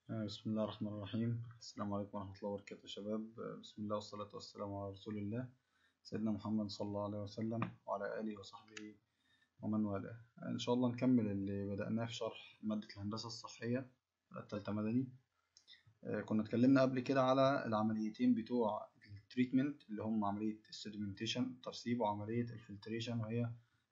بسم الله الرحمن الرحيم السلام عليكم ورحمة الله وبركاته يا شباب بسم الله والصلاة والسلام على رسول الله سيدنا محمد صلى الله عليه وسلم وعلى آله وصحبه ومن والاه إن شاء الله نكمل اللي بدأناه في شرح مادة الهندسة الصحية التالتة مدني كنا اتكلمنا قبل كده على العمليتين بتوع التريتمنت اللي هم عملية السيديمنتيشن الترسيب وعملية الفلتريشن وهي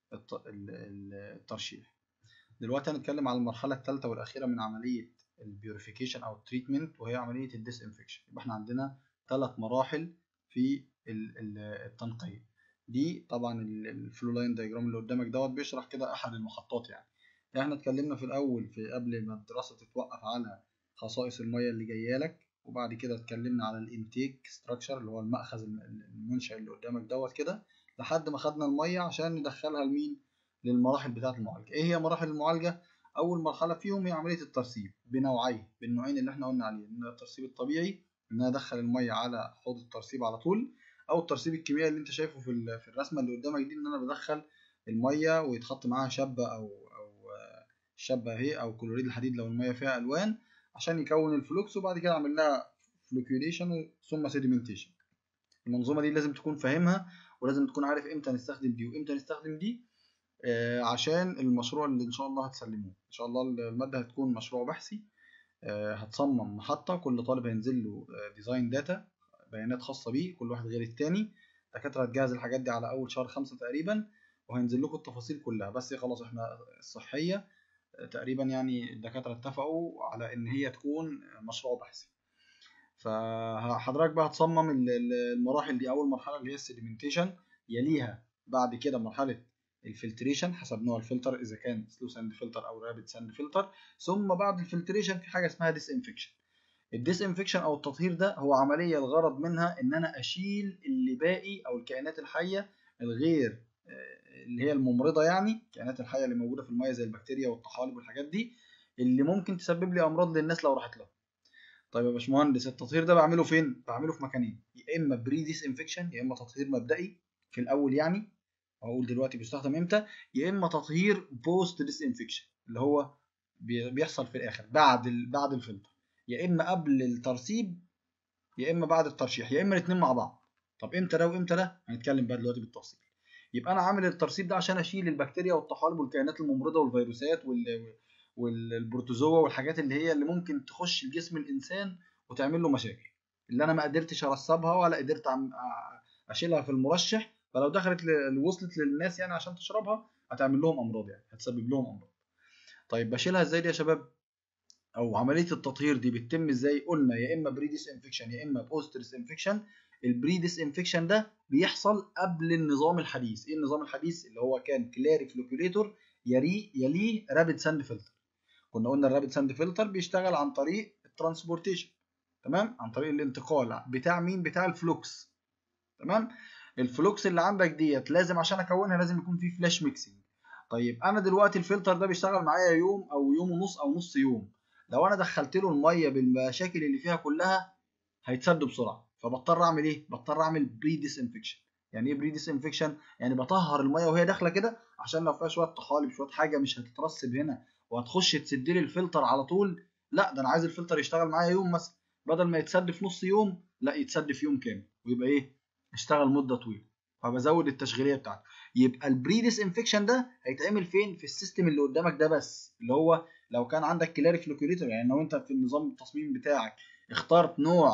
الترشيح دلوقتي هنتكلم على المرحلة الثالثة والأخيرة من عملية البيوريفيكيشن أو التريتمنت وهي عملية الديسانفكشن يبقى احنا عندنا ثلاث مراحل في التنقية دي طبعا الفلو لاين دايجرام اللي قدامك دوت بيشرح كده أحد المحطات يعني احنا اتكلمنا في الأول في قبل ما الدراسة تتوقف على خصائص المية اللي جاية لك وبعد كده اتكلمنا على الانتيك ستراكشر اللي هو المأخذ المنشأ اللي قدامك دوت كده لحد ما خدنا المية عشان ندخلها لمين للمراحل بتاعة المعالجة ايه هي مراحل المعالجة اول مرحلة فيهم هي عملية الترسيب بنوعين بالنوعين اللي احنا قلنا عليه ان الترسيب الطبيعي ان انا ادخل المية على حوض الترسيب على طول او الترسيب الكيميائي اللي انت شايفه في في الرسمة اللي قدامك دي ان انا بدخل المية ويتحط معاها شابة او او شابة اهي او كلوريد الحديد لو المية فيها الوان عشان يكون الفلوكس وبعد كده اعمل لها فلوكيوليشن ثم سيديمنتيشن المنظومة دي لازم تكون فاهمها ولازم تكون عارف امتى نستخدم دي وامتى نستخدم دي آه عشان المشروع اللي ان شاء الله هتسلموه ان شاء الله الماده هتكون مشروع بحثي آه هتصمم محطه كل طالب هينزل له آه ديزاين داتا بيانات خاصه بيه كل واحد غير التاني الدكاتره هتجهز الحاجات دي على اول شهر خمسة تقريبا وهينزل لكم التفاصيل كلها بس خلاص احنا الصحيه تقريبا يعني الدكاتره اتفقوا على ان هي تكون مشروع بحثي فحضرتك بقى هتصمم المراحل دي اول مرحله اللي هي السيديمنتيشن يليها بعد كده مرحله الفلتريشن حسب نوع الفلتر اذا كان سلو ساند فلتر او رابد ساند فلتر ثم بعد الفلتريشن في حاجه اسمها ديس انفكشن الديس انفكشن او التطهير ده هو عمليه الغرض منها ان انا اشيل اللي باقي او الكائنات الحيه الغير اللي هي الممرضه يعني الكائنات الحيه اللي موجوده في الميه زي البكتيريا والطحالب والحاجات دي اللي ممكن تسبب لي امراض للناس لو راحت لها طيب يا باشمهندس التطهير ده بعمله فين بعمله في مكانين يا اما بري ديس انفكشن يا اما تطهير مبدئي في الاول يعني هقول دلوقتي بيستخدم امتى يا اما تطهير بوست ديس انفكشن اللي هو بيحصل في الاخر بعد ال... بعد الفلتر يا اما قبل الترسيب يا اما بعد الترشيح يا اما الاثنين مع بعض طب امتى ده وامتى ده هنتكلم بقى دلوقتي بالتفصيل يبقى انا عامل الترسيب ده عشان اشيل البكتيريا والطحالب والكائنات الممرضه والفيروسات وال... والبروتوزوا والحاجات اللي هي اللي ممكن تخش لجسم الانسان وتعمل له مشاكل اللي انا ما قدرتش ارسبها ولا قدرت اشيلها في المرشح فلو دخلت وصلت للناس يعني عشان تشربها هتعمل لهم امراض يعني هتسبب لهم امراض طيب بشيلها ازاي دي يا شباب او عمليه التطهير دي بتتم ازاي قلنا يا اما بري ديس انفكشن يا اما بوست ديس انفكشن البري ديس انفكشن ده بيحصل قبل النظام الحديث ايه النظام الحديث اللي هو كان كلاري فلوكيوليتور يليه يليه رابد ساند فلتر كنا قلنا الرابد ساند فلتر بيشتغل عن طريق الترانسبورتيشن تمام عن طريق الانتقال بتاع مين بتاع الفلوكس تمام الفلوكس اللي عندك ديت لازم عشان اكونها لازم يكون في فلاش ميكسنج طيب انا دلوقتي الفلتر ده بيشتغل معايا يوم او يوم ونص او نص يوم لو انا دخلت له الميه بالمشاكل اللي فيها كلها هيتسد بسرعه فبضطر اعمل ايه بضطر اعمل بري ديس انفكشن يعني ايه بري ديس انفكشن يعني بطهر الميه وهي داخله كده عشان لو فيها شويه طحالب شويه حاجه مش هتترسب هنا وهتخش تسد لي الفلتر على طول لا ده انا عايز الفلتر يشتغل معايا يوم مثلا بدل ما يتسد في نص يوم لا يتسد في يوم كامل ويبقى ايه اشتغل مده طويله فبزود التشغيليه بتاعته يبقى البري ديس انفكشن ده هيتعمل فين في السيستم اللي قدامك ده بس اللي هو لو كان عندك كلاري فلوكيوليتر يعني لو انت في النظام التصميم بتاعك اخترت نوع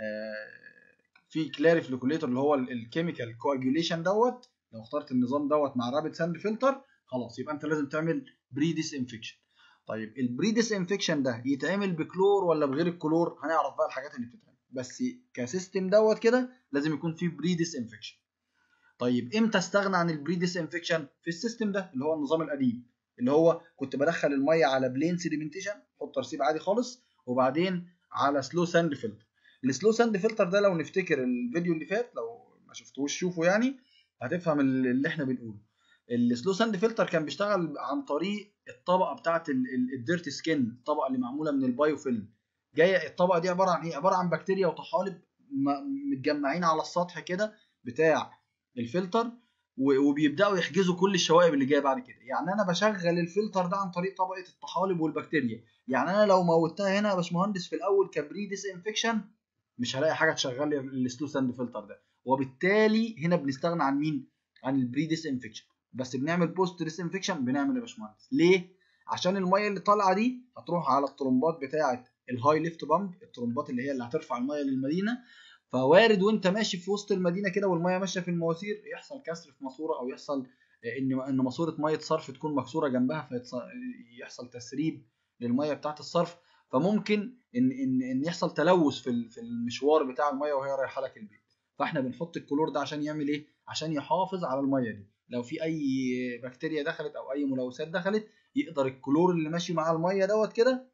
آه في كلاري فلوكيوليتر اللي هو الكيميكال كواجوليشن دوت لو اخترت النظام دوت مع رابد ساند فلتر خلاص يبقى انت لازم تعمل بري ديس انفكشن طيب البري ديس انفكشن ده يتعمل بكلور ولا بغير الكلور هنعرف بقى الحاجات اللي بتتعمل بس كسيستم دوت كده لازم يكون فيه بري ديس انفكشن طيب امتى استغنى عن البري ديس انفكشن في السيستم ده اللي هو النظام القديم اللي هو كنت بدخل الميه على بلين سيديمنتيشن احط ترسيب عادي خالص وبعدين على سلو ساند فلتر السلو ساند فلتر ده لو نفتكر الفيديو اللي فات لو ما شفتوش شوفوا يعني هتفهم اللي احنا بنقوله السلو ساند فلتر كان بيشتغل عن طريق الطبقه بتاعه الديرت سكين الطبقه اللي معموله من البايو فيلم جايه الطبقه دي عباره عن ايه عباره عن بكتيريا وطحالب متجمعين على السطح كده بتاع الفلتر وبيبداوا يحجزوا كل الشوائب اللي جايه بعد كده يعني انا بشغل الفلتر ده عن طريق طبقه الطحالب والبكتيريا يعني انا لو موتها هنا يا باشمهندس في الاول كبري ديس انفكشن مش هلاقي حاجه تشغل لي السلو ساند فلتر ده وبالتالي هنا بنستغنى عن مين عن البري ديس انفكشن بس بنعمل بوست ديس انفكشن بنعمل يا باشمهندس ليه عشان الميه اللي طالعه دي هتروح على الطرمبات بتاعه الهاي ليفت بامب الطرمبات اللي هي اللي هترفع الميه للمدينه فوارد وانت ماشي في وسط المدينه كده والميه ماشيه في المواسير يحصل كسر في ماسوره او يحصل ان ان ماسوره ميه صرف تكون مكسوره جنبها فيحصل تسريب للميه بتاعه الصرف فممكن ان ان ان يحصل تلوث في في المشوار بتاع الميه وهي رايحه لك البيت فاحنا بنحط الكلور ده عشان يعمل ايه عشان يحافظ على الميه دي لو في اي بكتيريا دخلت او اي ملوثات دخلت يقدر الكلور اللي ماشي مع الميه دوت كده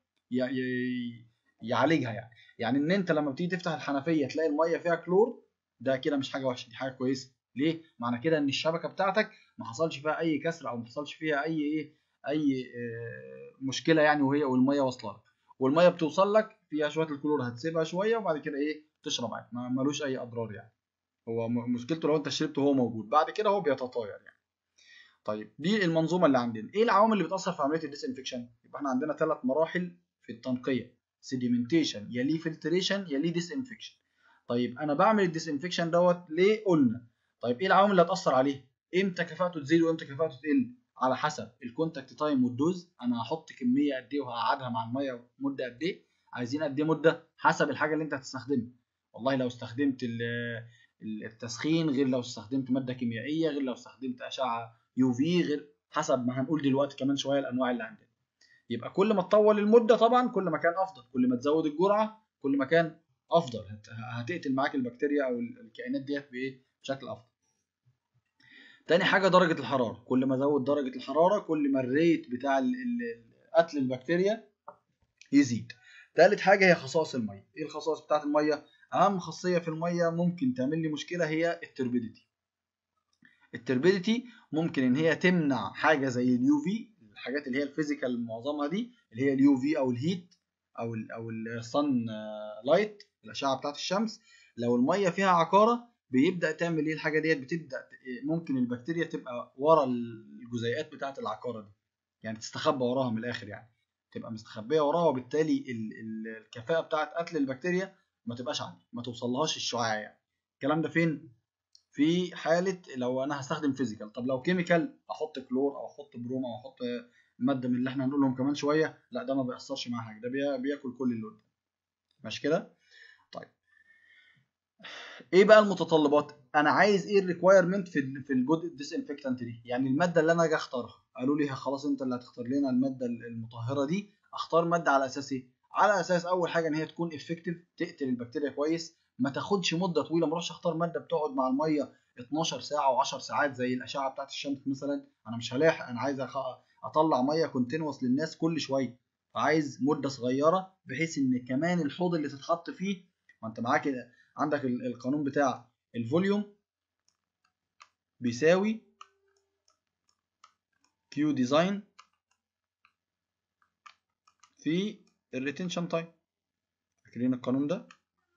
يعالجها يعني يعني ان انت لما بتيجي تفتح الحنفيه تلاقي الميه فيها كلور ده كده مش حاجه وحشه دي حاجه كويسه ليه معنى كده ان الشبكه بتاعتك ما حصلش فيها اي كسر او ما حصلش فيها اي ايه اي مشكله يعني وهي والميه واصله لك والميه بتوصل لك فيها شويه الكلور هتسيبها شويه وبعد كده ايه تشرب عادي ملوش اي اضرار يعني هو مشكلته لو انت شربته وهو موجود بعد كده هو بيتطاير يعني طيب دي المنظومه اللي عندنا ايه العوامل اللي بتاثر في عمليه الديسانفكشن يبقى احنا عندنا ثلاث مراحل في التنقيه سيديمنتيشن يليه فلتريشن يليه ديسانفكشن طيب انا بعمل الديسانفكشن دوت ليه قلنا طيب ايه العوامل اللي هتاثر عليه امتى كفاءته تزيد وامتى كفاءته تقل على حسب الكونتاكت تايم والدوز انا هحط كميه قد ايه وهقعدها مع الميه مده قد ايه عايزين قد ايه مده حسب الحاجه اللي انت هتستخدمها والله لو استخدمت التسخين غير لو استخدمت ماده كيميائيه غير لو استخدمت اشعه يو في غير حسب ما هنقول دلوقتي كمان شويه الانواع اللي عندنا يبقى كل ما تطول المده طبعا كل ما كان افضل كل ما تزود الجرعه كل ما كان افضل هتقتل معاك البكتيريا او الكائنات ديت بايه بشكل افضل تاني حاجه درجه الحراره كل ما زود درجه الحراره كل ما الريت بتاع قتل البكتيريا يزيد تالت حاجه هي خصائص الميه ايه الخصائص بتاعه الميه اهم خاصيه في الميه ممكن تعمل لي مشكله هي التربيديتي التربيديتي ممكن ان هي تمنع حاجه زي اليو في الحاجات اللي هي الفيزيكال معظمها دي اللي هي اليو في او الهيت او ال او الصن لايت الاشعه بتاعه الشمس لو الميه فيها عقاره بيبدا تعمل ايه الحاجه ديت بتبدا ممكن البكتيريا تبقى ورا الجزيئات بتاعه العقاره دي يعني تستخبى وراها من الاخر يعني تبقى مستخبيه وراها وبالتالي الكفاءه بتاعه قتل البكتيريا ما تبقاش عاليه ما توصلهاش الشعاع يعني الكلام ده فين في حاله لو انا هستخدم فيزيكال طب لو كيميكال احط كلور او احط بروم او احط ماده من اللي احنا هنقولهم كمان شويه لا ده ما بيأثرش مع حاجه ده بياكل كل اللود ماشي كده طيب ايه بقى المتطلبات انا عايز ايه الريكوايرمنت في في الجود ديسانفكتنت دي يعني الماده اللي انا اجي اختارها قالوا لي خلاص انت اللي هتختار لنا الماده المطهره دي اختار ماده على اساس ايه على اساس اول حاجه ان هي تكون افكتيف تقتل البكتيريا كويس ما تاخدش مده طويله ما اروحش اختار ماده بتقعد مع الميه 12 ساعه و10 ساعات زي الاشعه بتاعت الشمس مثلا انا مش هلاحق انا عايز اطلع ميه كونتينوس للناس كل شويه فعايز مده صغيره بحيث ان كمان الحوض اللي تتحط فيه ما انت معاك عندك القانون بتاع الفوليوم بيساوي كيو ديزاين في الريتنشن تايم فاكرين القانون ده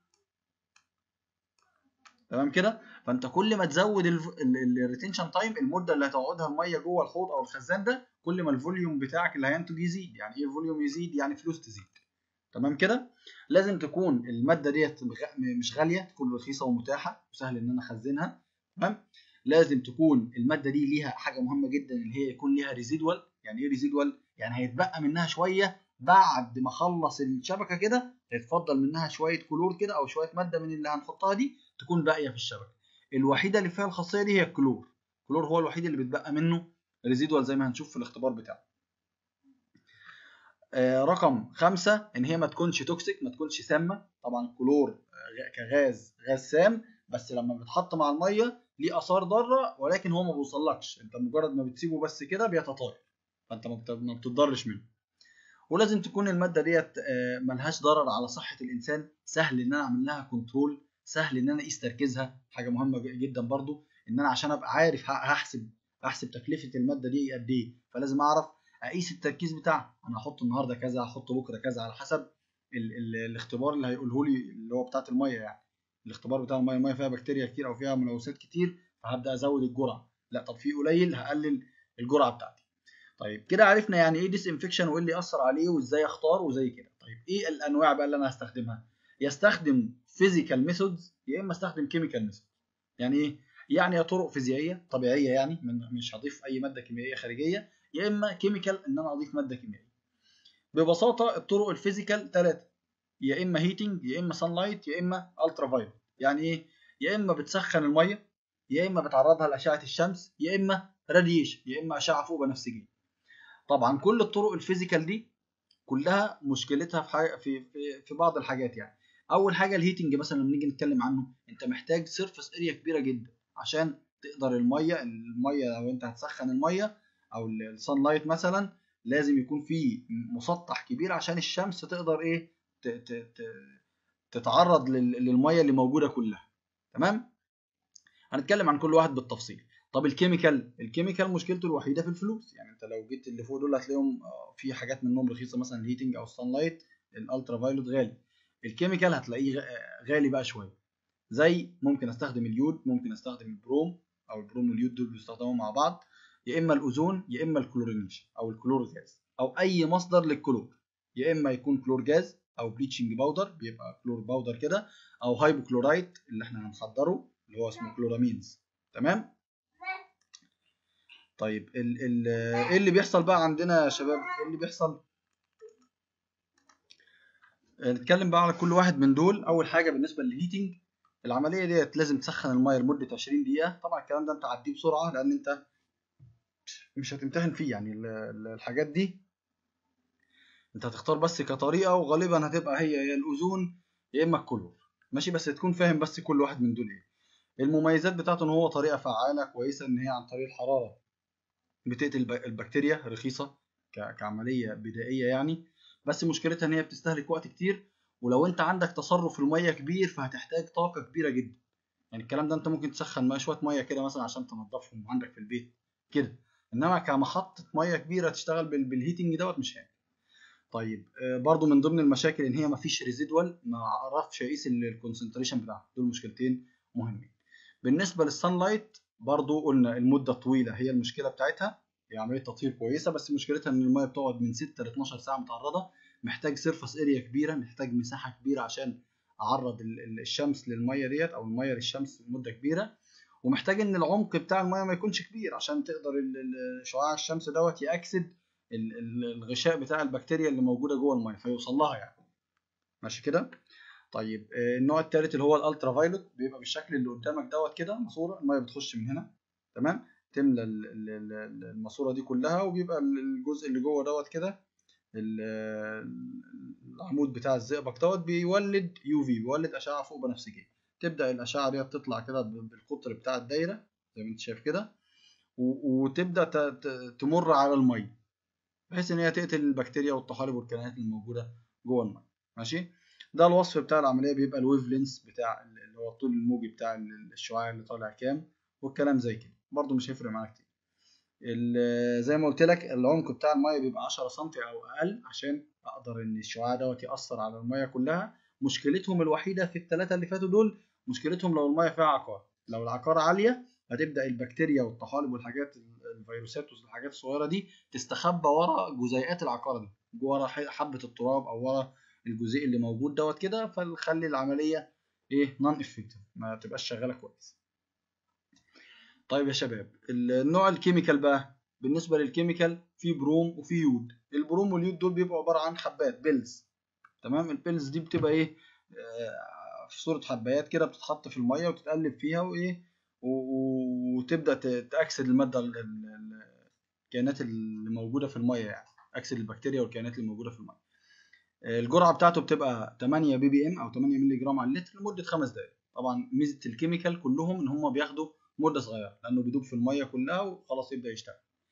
تمام كده فانت كل ما تزود الريتنشن تايم المده اللي هتقعدها الميه جوه الحوض او الخزان ده كل ما الفوليوم بتاعك اللي هينتج يزيد يعني ايه الفوليوم يزيد يعني فلوس تزيد تمام كده لازم تكون الماده ديت مش غاليه تكون رخيصه ومتاحه وسهل ان انا اخزنها تمام لازم تكون الماده دي ليها حاجه مهمه جدا اللي هي يكون ليها ريزيدوال يعني ايه ريزيدوال يعني هيتبقى منها شويه بعد ما اخلص الشبكه كده هيتفضل منها شويه كلور كده او شويه ماده من اللي هنحطها دي تكون باقيه في الشبكه الوحيده اللي فيها الخاصيه دي هي الكلور الكلور هو الوحيد اللي بيتبقى منه ريزيدوال زي ما هنشوف في الاختبار بتاعه آه رقم خمسة ان هي ما تكونش توكسيك ما تكونش سامه طبعا الكلور كغاز غاز سام بس لما بيتحط مع الميه ليه اثار ضاره ولكن هو ما بيوصلكش انت مجرد ما بتسيبه بس كده بيتطاير فانت ما بتضرش منه ولازم تكون الماده ديت ملهاش ضرر على صحه الانسان سهل ان انا اعمل لها كنترول سهل ان انا اقيس تركيزها حاجه مهمه جدا برضو ان انا عشان ابقى عارف هحسب احسب تكلفه الماده دي قد ايه فلازم اعرف اقيس التركيز بتاعها انا هحط النهارده كذا هحط بكره كذا على حسب ال ال الاختبار اللي هيقوله لي اللي هو بتاعه الميه يعني الاختبار بتاع الميه الميه فيها بكتيريا كتير او فيها ملوثات كتير فهبدا ازود الجرعه لا طب في قليل هقلل الجرعه بتاعتي طيب كده عرفنا يعني ايه ديس انفكشن وايه اللي ياثر عليه وازاي اختار وزي كده طيب ايه الانواع بقى اللي انا هستخدمها يستخدم فيزيكال ميثودز يا اما استخدم كيميكال ميثود يعني ايه يعني طرق فيزيائيه طبيعيه يعني مش هضيف اي ماده كيميائيه خارجيه يا اما كيميكال ان انا اضيف ماده كيميائيه ببساطه الطرق الفيزيكال ثلاثه يا اما هيتنج يا اما سان لايت يا اما الترا فايولت يعني ايه يا اما بتسخن الميه يا اما بتعرضها لاشعه الشمس يا اما راديشن يا اما اشعه فوق بنفسجيه طبعا كل الطرق الفيزيكال دي كلها مشكلتها في حاجة في في, في بعض الحاجات يعني اول حاجه الهيتنج مثلا لما نيجي نتكلم عنه انت محتاج سيرفس اريا كبيره جدا عشان تقدر الميه الميه لو انت هتسخن الميه او الصن لايت مثلا لازم يكون في مسطح كبير عشان الشمس تقدر ايه ت ت ت تتعرض للميه اللي موجوده كلها تمام هنتكلم عن كل واحد بالتفصيل طب الكيميكال الكيميكال مشكلته الوحيده في الفلوس يعني انت لو جيت اللي فوق دول هتلاقيهم في حاجات منهم رخيصه مثلا الهيتنج او الصن لايت الالترا فايلوت غالي الكيميكال هتلاقيه غالي بقى شويه زي ممكن استخدم اليود ممكن استخدم البروم او البروم واليود دول بيستخدموا مع بعض يا اما الاوزون يا اما الكلورينيشن او الكلور جاز او اي مصدر للكلور يا اما يكون كلور جاز او بليتشنج باودر بيبقى كلور باودر كده او هايبوكلورايت اللي احنا هنحضره اللي هو اسمه كلورامينز تمام طيب ال ال ايه اللي بيحصل بقى عندنا يا شباب ايه اللي بيحصل نتكلم بقى على كل واحد من دول اول حاجه بالنسبه للهيتنج العمليه ديت لازم تسخن الميه لمده 20 دقيقه طبعا الكلام ده انت عديه بسرعه لان انت مش هتمتحن فيه يعني الحاجات دي انت هتختار بس كطريقه وغالبا هتبقى هي يا الاوزون يا اما الكلور ماشي بس تكون فاهم بس كل واحد من دول ايه المميزات بتاعته ان هو طريقه فعاله كويسه ان هي عن طريق الحراره بتقتل البكتيريا رخيصه كعمليه بدائيه يعني بس مشكلتها ان هي بتستهلك وقت كتير ولو انت عندك تصرف في الميه كبير فهتحتاج طاقه كبيره جدا يعني الكلام ده انت ممكن تسخن ميه شويه ميه كده مثلا عشان تنضفهم عندك في البيت كده انما كمحطه ميه كبيره تشتغل بالهيتنج دوت مش هينفع طيب برضو من ضمن المشاكل ان هي مفيش ريزيدوال ما اعرفش اقيس الكونسنتريشن بتاعها دول مشكلتين مهمين بالنسبه للسان لايت برضو قلنا المده طويله هي المشكله بتاعتها هي عمليه تطهير كويسه بس مشكلتها ان الميه بتقعد من 6 ل 12 ساعه متعرضه محتاج سيرفس اريا كبيره محتاج مساحه كبيره عشان اعرض الشمس للميه ديت او الميه للشمس لمده كبيره ومحتاج ان العمق بتاع الميه ما يكونش كبير عشان تقدر شعاع الشمس دوت ياكسد الغشاء بتاع البكتيريا اللي موجوده جوه الميه فيوصل لها يعني ماشي كده طيب النوع الثالث اللي هو الالترا فايلوت بيبقى بالشكل اللي قدامك دوت كده ماسوره الميه بتخش من هنا تمام تملى الماسوره دي كلها وبيبقى الجزء اللي جوه دوت كده العمود بتاع الزئبق دوت بيولد يو في بيولد اشعه فوق بنفسجيه تبدا الاشعه دي تطلع كده بالقطر بتاع الدايره زي ما انت شايف كده وتبدا تمر على الميه بحيث ان هي تقتل البكتيريا والطحالب والكائنات الموجوده جوه الميه ماشي ده الوصف بتاع العمليه بيبقى الويف لينس بتاع اللي هو الطول الموجي بتاع الشعاع اللي طالع كام والكلام زي كده برده مش هيفرق معانا كتير زي ما قلت لك العمق بتاع الميه بيبقى 10 سم او اقل عشان اقدر ان الشعاع دوت ياثر على الميه كلها مشكلتهم الوحيده في الثلاثه اللي فاتوا دول مشكلتهم لو الميه فيها عقار لو العقار عاليه هتبدا البكتيريا والطحالب والحاجات الفيروسات والحاجات الصغيره دي تستخبى ورا جزيئات العقار دي ورا حبه التراب او ورا الجزيء اللي موجود دوت كده فنخلي العمليه ايه نون افكتيف ما تبقاش شغاله كويس طيب يا شباب النوع الكيميكال بقى بالنسبه للكيميكال في بروم وفي يود البروم واليود دول بيبقوا عباره عن حبات بيلز تمام البيلز دي بتبقى ايه آه في صوره حبايات كده بتتحط في الميه وتتقلب فيها وايه وتبدا تاكسد الماده الكائنات اللي موجوده في الميه يعني اكسد البكتيريا والكائنات اللي موجوده في الميه الجرعه بتاعته بتبقى 8 بي بي ام او 8 مللي جرام على اللتر لمده 5 دقائق طبعا ميزه الكيميكال كلهم ان هم بياخدوا مده صغيره لانه بيدوب في الميه كلها وخلاص يبدا يشتغل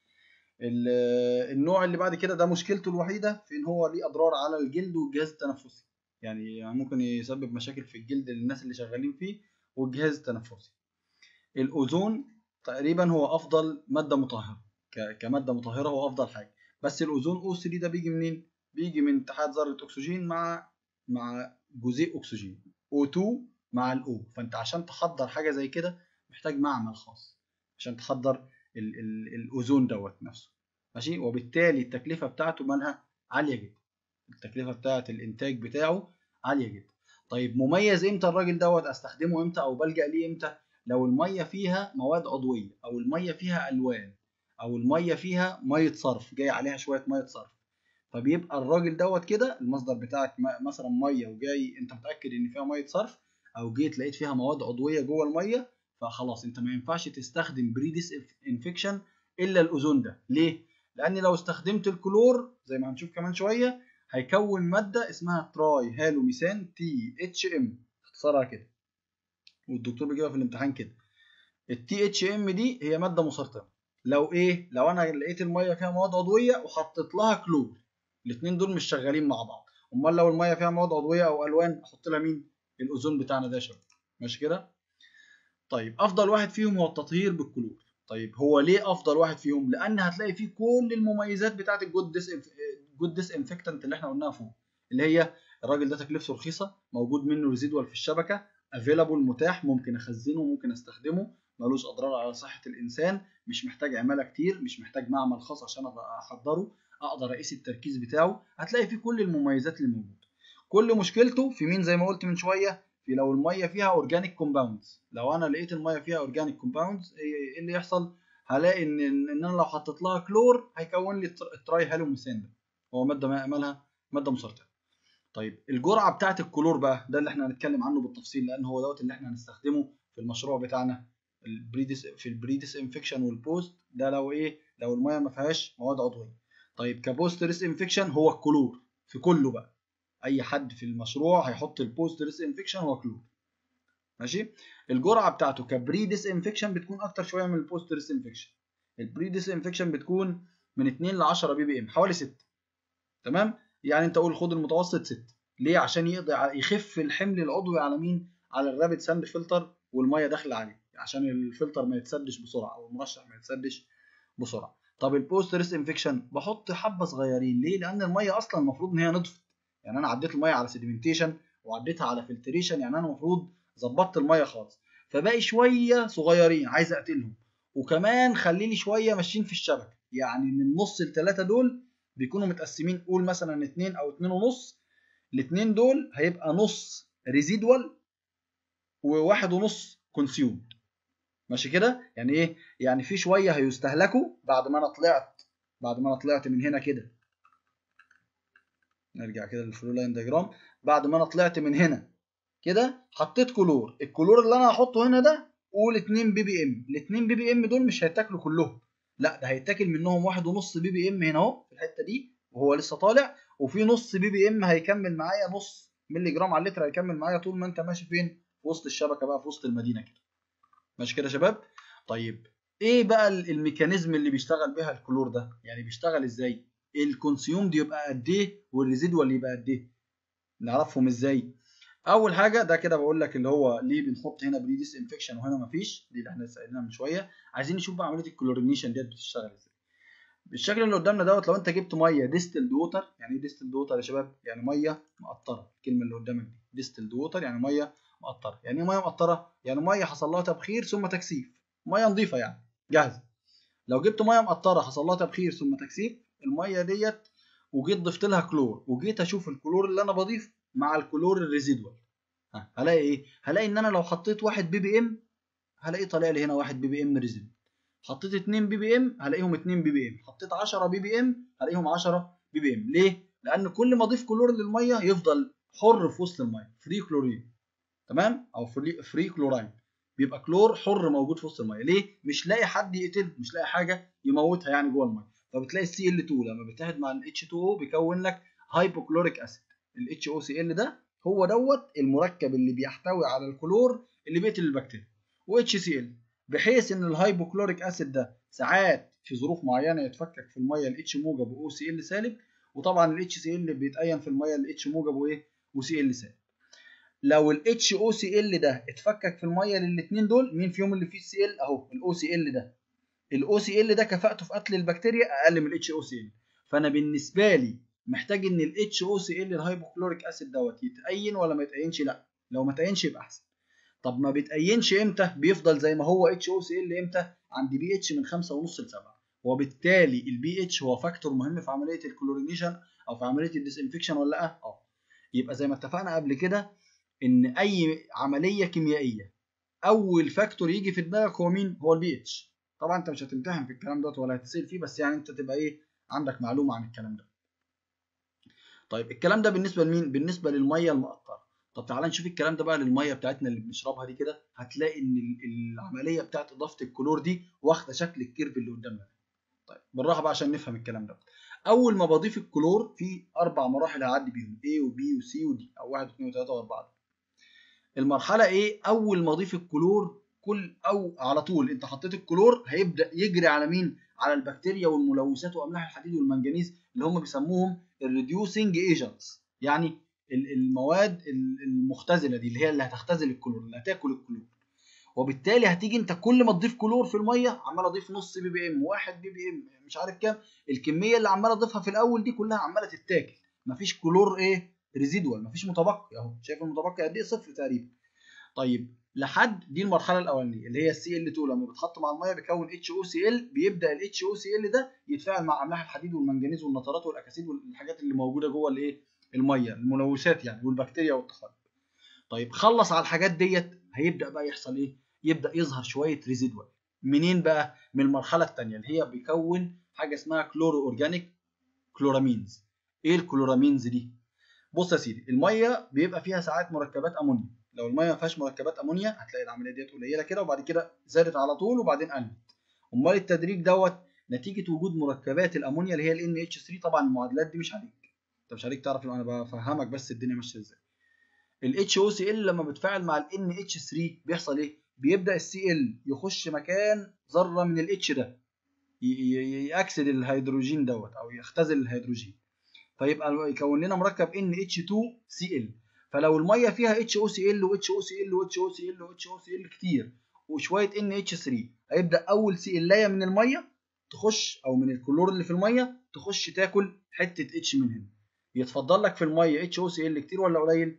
النوع اللي بعد كده ده مشكلته الوحيده في ان هو ليه اضرار على الجلد والجهاز التنفسي يعني ممكن يسبب مشاكل في الجلد للناس اللي شغالين فيه والجهاز التنفسي الاوزون تقريبا هو افضل ماده مطهره كماده مطهره هو افضل حاجه بس الاوزون او 3 ده بيجي منين بيجي من اتحاد ذره اكسجين مع مع جزيء اكسجين O2 مع الاو فانت عشان تحضر حاجه زي كده محتاج معمل خاص عشان تحضر ال ال الاوزون دوت نفسه ماشي وبالتالي التكلفه بتاعته مالها عاليه جدا التكلفه بتاعه الانتاج بتاعه عاليه جدا طيب مميز امتى الراجل دوت استخدمه امتى او بلجا ليه امتى لو الميه فيها مواد عضويه او الميه فيها الوان او الميه فيها ميه صرف جاي عليها شويه ميه صرف فبيبقى الراجل دوت كده المصدر بتاعك مثلا ميه وجاي انت متاكد ان فيها ميه صرف او جيت لقيت فيها مواد عضويه جوه الميه فخلاص انت ما ينفعش تستخدم بريديس انفكشن الا الاوزون ده ليه لان لو استخدمت الكلور زي ما هنشوف كمان شويه هيكون ماده اسمها تراي هالوميثان تي اتش ام اختصارها كده والدكتور بيجيبها في الامتحان كده التي اتش ام دي هي ماده مسرطنه لو ايه لو انا لقيت الميه فيها مواد عضويه وحطيت لها كلور الاثنين دول مش شغالين مع بعض امال لو الميه فيها مواد عضويه او الوان احط لها مين الاوزون بتاعنا ده يا شباب ماشي كده طيب افضل واحد فيهم هو التطهير بالكلور طيب هو ليه افضل واحد فيهم لان هتلاقي فيه كل المميزات بتاعه الجود ديس جود ديس انفكتنت اللي احنا قلناها فوق اللي هي الراجل ده تكلفته رخيصه موجود منه ريزيدوال في الشبكه افيلابل متاح ممكن اخزنه ممكن استخدمه ملوش اضرار على صحه الانسان مش محتاج عماله كتير مش محتاج معمل خاص عشان احضره اقدر اقيس التركيز بتاعه هتلاقي فيه كل المميزات اللي موجوده كل مشكلته في مين زي ما قلت من شويه في لو الميه فيها اورجانيك كومباوندز لو انا لقيت الميه فيها اورجانيك كومباوندز ايه اللي يحصل هلاقي ان ان انا لو حطيت لها كلور هيكون لي التراي هالوميثان ده هو ماده مالها ماده مسرطنه طيب الجرعه بتاعه الكلور بقى ده اللي احنا هنتكلم عنه بالتفصيل لان هو دوت اللي احنا هنستخدمه في المشروع بتاعنا البريدس في البريدس انفكشن والبوست ده لو ايه لو الميه ما فيهاش مواد عضويه طيب كبوست ريس انفكشن هو الكلور في كله بقى اي حد في المشروع هيحط البوست ريس انفكشن هو كلور ماشي الجرعه بتاعته كبري ديس انفكشن بتكون اكتر شويه من البوست ريس انفكشن البري ديس انفكشن بتكون من 2 ل 10 بي بي ام حوالي 6 تمام يعني انت قول خد المتوسط 6 ليه عشان يقدر يخف الحمل العضوي على مين على الرابid ساند فلتر والميه داخله عليه عشان الفلتر ما يتسدش بسرعه او المرشح ما يتسدش بسرعه طب البوست ريس انفكشن بحط حبه صغيرين ليه لان الميه اصلا المفروض ان هي نضفت يعني انا عديت الميه على سيديمنتيشن وعديتها على فلتريشن يعني انا المفروض ظبطت الميه خالص فباقي شويه صغيرين عايز اقتلهم وكمان خلي لي شويه ماشيين في الشبكه يعني من نص الثلاثه دول بيكونوا متقسمين قول مثلا اتنين او اتنين ونص الاتنين دول هيبقى نص ريزيدوال وواحد ونص كونسيوم ماشي كده يعني ايه يعني في شويه هيستهلكوا بعد ما انا طلعت بعد ما انا طلعت من هنا كده نرجع كده للفلو لاين دياجرام بعد ما انا طلعت من هنا كده حطيت كلور الكلور اللي انا هحطه هنا ده قول 2 بي بي ام ال 2 بي بي ام دول مش هيتاكلوا كلهم لا ده هيتاكل منهم واحد ونص بي بي ام هنا اهو في الحته دي وهو لسه طالع وفي نص بي بي ام هيكمل معايا نص مللي جرام على اللتر هيكمل معايا طول ما انت ماشي فين في وسط الشبكه بقى في وسط المدينه كده ماشي كده يا شباب طيب ايه بقى الميكانيزم اللي بيشتغل بيها الكلور ده يعني بيشتغل ازاي الكونسيوم دي يبقى قد ايه والريزيدوال يبقى قد ايه نعرفهم ازاي اول حاجه ده كده بقول لك اللي هو ليه بنحط هنا بريديس انفكشن وهنا مفيش دي اللي احنا لسه قايلينها من شويه عايزين نشوف بقى عمليه الكلورينيشن ديت بتشتغل ازاي بالشكل اللي قدامنا دوت لو انت جبت ميه ديستلد ووتر يعني ايه ديستلد ووتر يا شباب يعني ميه مقطره الكلمه اللي قدامك دي ديستلد ووتر يعني ميه مقطره يعني ايه ميه مقطره يعني ميه حصل لها تبخير ثم تكثيف ميه نظيفه يعني جاهزه لو جبت ميه مقطره حصل لها تبخير ثم تكثيف الميه ديت وجيت ضفت لها كلور وجيت اشوف الكلور اللي انا بضيف مع الكلور الريزيدوال هلاقي ايه هلاقي ان انا لو حطيت واحد بي بي ام هلاقي طالع لي هنا واحد بي بي ام ريزيدوال حطيت 2 بي بي ام هلاقيهم 2 بي بي ام حطيت 10 بي بي ام هلاقيهم 10 بي بي ام ليه لان كل ما اضيف كلور للميه يفضل حر في وسط الميه فري كلورين تمام او فري فري كلوراين بيبقى كلور حر موجود في وسط الميه ليه مش لاقي حد يقتله مش لاقي حاجه يموتها يعني جوه الميه فبتلاقي السي ال 2 لما بيتحد مع الاتش 2 او بيكون لك هايبوكلوريك اسيد الاتش او سي ال ده هو دوت المركب اللي بيحتوي على الكلور اللي بيقتل البكتيريا واتش سي ال بحيث ان الهايبوكلوريك اسيد ده ساعات في ظروف معينه يتفكك في الميه الاتش موجب واو سي ال سالب وطبعا الاتش سي ال بيتأين في الميه الاتش موجب وايه وسي ال سالب لو الاتش او سي ال ده اتفكك في الميه للاثنين دول مين فيهم اللي فيه سي ال اهو الاو سي ال ده الاو سي ال ده كفاءته في قتل البكتيريا اقل من الاتش او سي ال فانا بالنسبه لي محتاج ان الاتش او سي ال الهايبوكلوريك اسيد دوت يتأين ولا ما يتأينش لا لو ما تأينش يبقى احسن طب ما بتأينش امتى بيفضل زي ما هو اتش او سي ال امتى عند بي اتش من 5.5 ل 7 وبالتالي البي اتش هو فاكتور مهم في عمليه الكلورينيشن او في عمليه الديسانفكشن ولا لا اه يبقى زي ما اتفقنا قبل كده ان اي عمليه كيميائيه اول فاكتور يجي في دماغك هو مين هو البي اتش طبعا انت مش هتمتحن في الكلام دوت ولا هتسال فيه بس يعني انت تبقى ايه عندك معلومه عن الكلام ده طيب الكلام ده بالنسبه لمين بالنسبه للميه المقطره طب تعالى نشوف الكلام ده بقى للميه بتاعتنا اللي بنشربها دي كده هتلاقي ان العمليه بتاعت اضافه الكلور دي واخده شكل الكيرف اللي قدامنا طيب بالراحه بقى عشان نفهم الكلام ده اول ما بضيف الكلور في اربع مراحل هعدي بيهم A وB وC وD او 1 و2 و3 و4 المرحله ايه اول ما اضيف الكلور كل او على طول انت حطيت الكلور هيبدا يجري على مين على البكتيريا والملوثات واملاح الحديد والمنجنيز اللي هم بيسموهم الريديوسنج ايجنتس يعني المواد المختزله دي اللي هي اللي هتختزل الكلور اللي هتاكل الكلور وبالتالي هتيجي انت كل ما تضيف كلور في الميه عمال اضيف نص بي بي ام واحد بي بي ام مش عارف كام الكميه اللي عمال اضيفها في الاول دي كلها عماله تتاكل مفيش كلور ايه ريزيدوال مفيش متبقي اهو شايف المتبقي قد ايه صفر تقريبا طيب لحد دي المرحله الاولانيه اللي هي السي ال 2 لما بتحط مع الميه بيكون اتش او سي ال بيبدا الاتش او سي ال ده يتفاعل مع املاح الحديد والمنجنيز والنترات والاكاسيد والحاجات اللي موجوده جوه الايه الميه الملوثات يعني والبكتيريا والطحالب طيب خلص على الحاجات ديت هيبدا بقى يحصل ايه يبدا يظهر شويه ريزيدوال منين بقى من المرحله الثانيه اللي هي بيكون حاجه اسمها كلورو اورجانيك كلورامينز ايه الكلورامينز دي بص يا سيدي الميه بيبقى فيها ساعات مركبات امونيا لو الميه ما فيهاش مركبات امونيا هتلاقي العمليه ديت قليله كده وبعد كده زادت على طول وبعدين قلت امال التدريج دوت نتيجه وجود مركبات الامونيا اللي هي ال NH3 طبعا المعادلات دي مش عليك انت مش عليك تعرف انا بفهمك بس الدنيا ماشيه ازاي ال HOCl لما بتفاعل مع ال NH3 بيحصل ايه بيبدا السي ال يخش مكان ذره من الاتش ده ياكسد الهيدروجين دوت او يختزل الهيدروجين فيبقى يكون لنا مركب NH2Cl فلو الميه فيها HOCl وHOCl وHOCl وHOCl كتير وشويه NH3 هيبدا اول سي لايه من الميه تخش او من الكلور اللي في الميه تخش تاكل حته اتش من هنا يتفضل لك في الميه اتش او سي ال كتير ولا قليل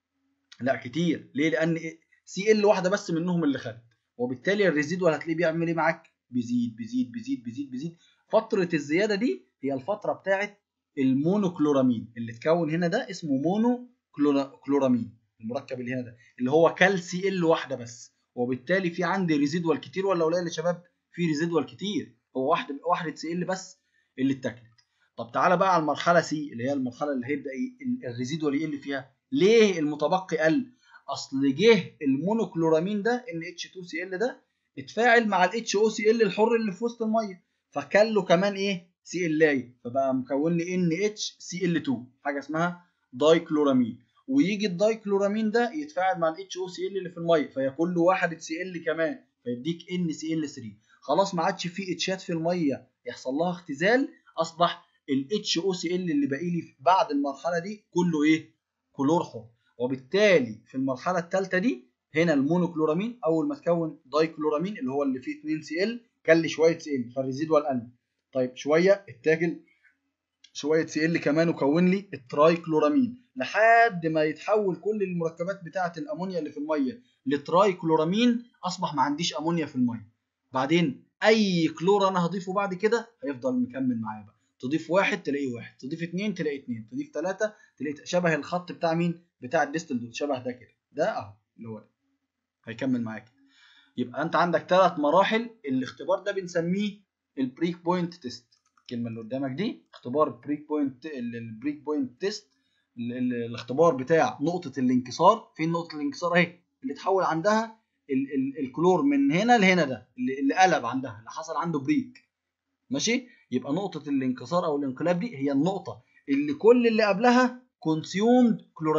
لا كتير ليه لان سي ال واحده بس منهم اللي خدت وبالتالي الريزيدوال هتلاقيه بيعمل ايه معاك بيزيد بيزيد بيزيد بيزيد بيزيد فتره الزياده دي هي الفتره بتاعه المونوكلورامين اللي اتكون هنا ده اسمه مونو كلورامين المركب اللي هنا ده اللي هو كالسي ال واحده بس وبالتالي في عندي ريزيدوال كتير ولا قليل يا شباب في ريزيدوال كتير هو واحده واحده سي ال بس اللي اتاكلت طب تعالى بقى على المرحله سي اللي هي المرحله اللي هيبدا الريزيدوال يقل فيها ليه المتبقي قل اصل جه المونوكلورامين ده ان اتش 2 سي ال ده اتفاعل مع الاتش او سي ال الحر اللي في وسط الميه فكان له كمان ايه سي ال اي فبقى مكون لي ان اتش سي ال 2 حاجه اسمها دايكلورامين ويجي الدايكلورامين ده يتفاعل مع الاتش او سي ال اللي في الميه فيكون له واحد سي ال كمان فيديك ان سي ال 3 خلاص ما عادش في اتشات في الميه يحصل لها اختزال اصبح الاتش او سي ال اللي باقي لي بعد المرحله دي كله ايه كلور حر وبالتالي في المرحله الثالثه دي هنا المونوكلورامين اول ما تكون دايكلورامين اللي هو اللي فيه 2 سي ال كل شويه سي ال فالريزيدوال قل طيب شويه اتاكل شويه سي ال كمان وكون لي الترايكلورامين لحد ما يتحول كل المركبات بتاعه الامونيا اللي في الميه لترايكلورامين اصبح ما عنديش امونيا في الميه بعدين اي كلور انا هضيفه بعد كده هيفضل مكمل معايا بقى تضيف واحد تلاقيه واحد تضيف اتنين تلاقي اتنين تضيف تلاتة تلاقي شبه الخط بتاع مين بتاع الديستل دوت شبه ده كده ده اهو اللي هو ده هيكمل معاك يبقى انت عندك ثلاث مراحل الاختبار ده بنسميه البريك بوينت تيست الكلمه اللي قدامك دي اختبار بريك بوينت البريك بوينت تيست الاختبار بتاع نقطه الانكسار فين نقطه الانكسار اهي اللي اتحول عندها ال ال الكلور من هنا لهنا ده اللي, اللي قلب عندها اللي حصل عنده بريك ماشي يبقى نقطه الانكسار او الانقلاب دي هي النقطه اللي كل اللي قبلها كونسيومد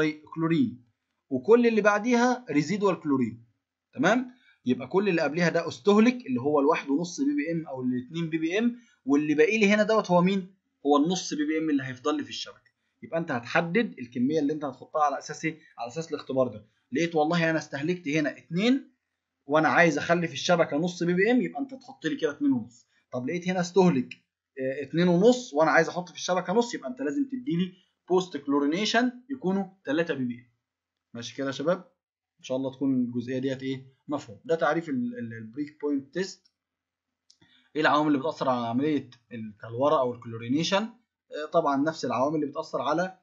كلورين وكل اللي بعديها ريزيدوال كلورين تمام يبقى كل اللي قبلها ده استهلك اللي هو الواحد ونص بي بي ام او الاثنين بي بي ام واللي باقي لي هنا دوت هو مين هو النص بي بي ام اللي هيفضل لي في الشبكه يبقى انت هتحدد الكميه اللي انت هتحطها على اساس ايه على اساس الاختبار ده لقيت والله انا استهلكت هنا 2 وانا عايز اخلي في الشبكه نص بي بي ام يبقى انت تحط لي كده 2 ونص طب لقيت هنا استهلك 2 ونص وانا عايز احط في الشبكه نص يبقى انت لازم تدي لي بوست كلورينيشن يكونوا 3 بي بي ام ماشي كده يا شباب ان شاء الله تكون الجزئيه ديت ايه مفهوم ده تعريف البريك بوينت تيست ايه العوامل اللي بتاثر على عمليه الكلوره او الكلورينيشن طبعا نفس العوامل اللي بتاثر على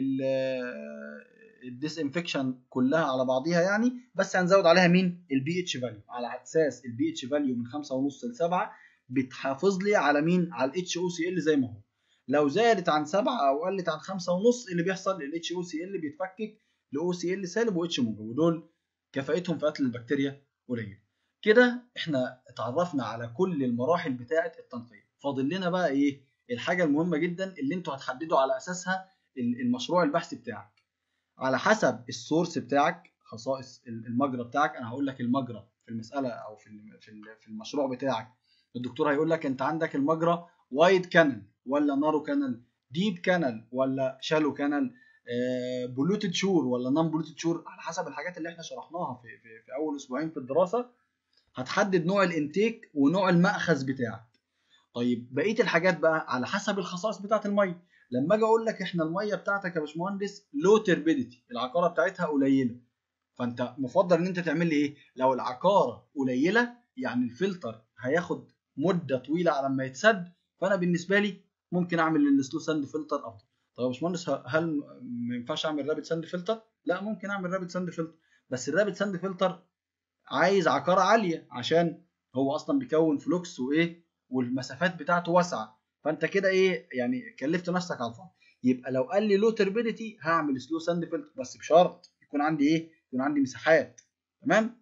الديسانفكشن كلها على بعضيها يعني بس هنزود عليها مين البي اتش فاليو على اساس البي اتش فاليو من 5.5 ل 7 بتحافظ لي على مين على الاتش او سي ال زي ما هو لو زادت عن 7 او قلت عن 5.5 اللي بيحصل الاتش او سي ال بيتفكك لاو سي ال سالب واتش موجب ودول كفاءتهم في قتل البكتيريا قليله كده احنا اتعرفنا على كل المراحل بتاعه التنقيه فاضل لنا بقى ايه الحاجه المهمه جدا اللي انتوا هتحددوا على اساسها المشروع البحثي بتاعك على حسب السورس بتاعك خصائص المجرى بتاعك انا هقول لك المجرى في المساله او في في المشروع بتاعك الدكتور هيقول لك انت عندك المجرى وايد كانال ولا نارو كانال ديب كانال ولا شالو كانال بولوتد شور ولا نون بولوتد شور على حسب الحاجات اللي احنا شرحناها في, في, في اول اسبوعين في الدراسه هتحدد نوع الانتيك ونوع المأخذ بتاعك طيب بقيه الحاجات بقى على حسب الخصائص بتاعه الميه لما اجي اقول لك احنا الميه بتاعتك يا باشمهندس لو تربيديتي العقاره بتاعتها قليله فانت مفضل ان انت تعمل لي ايه لو العقاره قليله يعني الفلتر هياخد مده طويله على ما يتسد فانا بالنسبه لي ممكن اعمل السلو ساند فلتر افضل طب يا باشمهندس هل ما ينفعش اعمل رابid ساند فلتر لا ممكن اعمل رابد ساند فلتر بس الرابد ساند فلتر عايز عقاره عاليه عشان هو اصلا بيكون فلوكس وايه والمسافات بتاعته واسعه فانت كده ايه يعني كلفت نفسك على الفاضي يبقى لو قال لي لو تربيديتي هعمل سلو ساند فلتر بس بشرط يكون عندي ايه يكون عندي مساحات تمام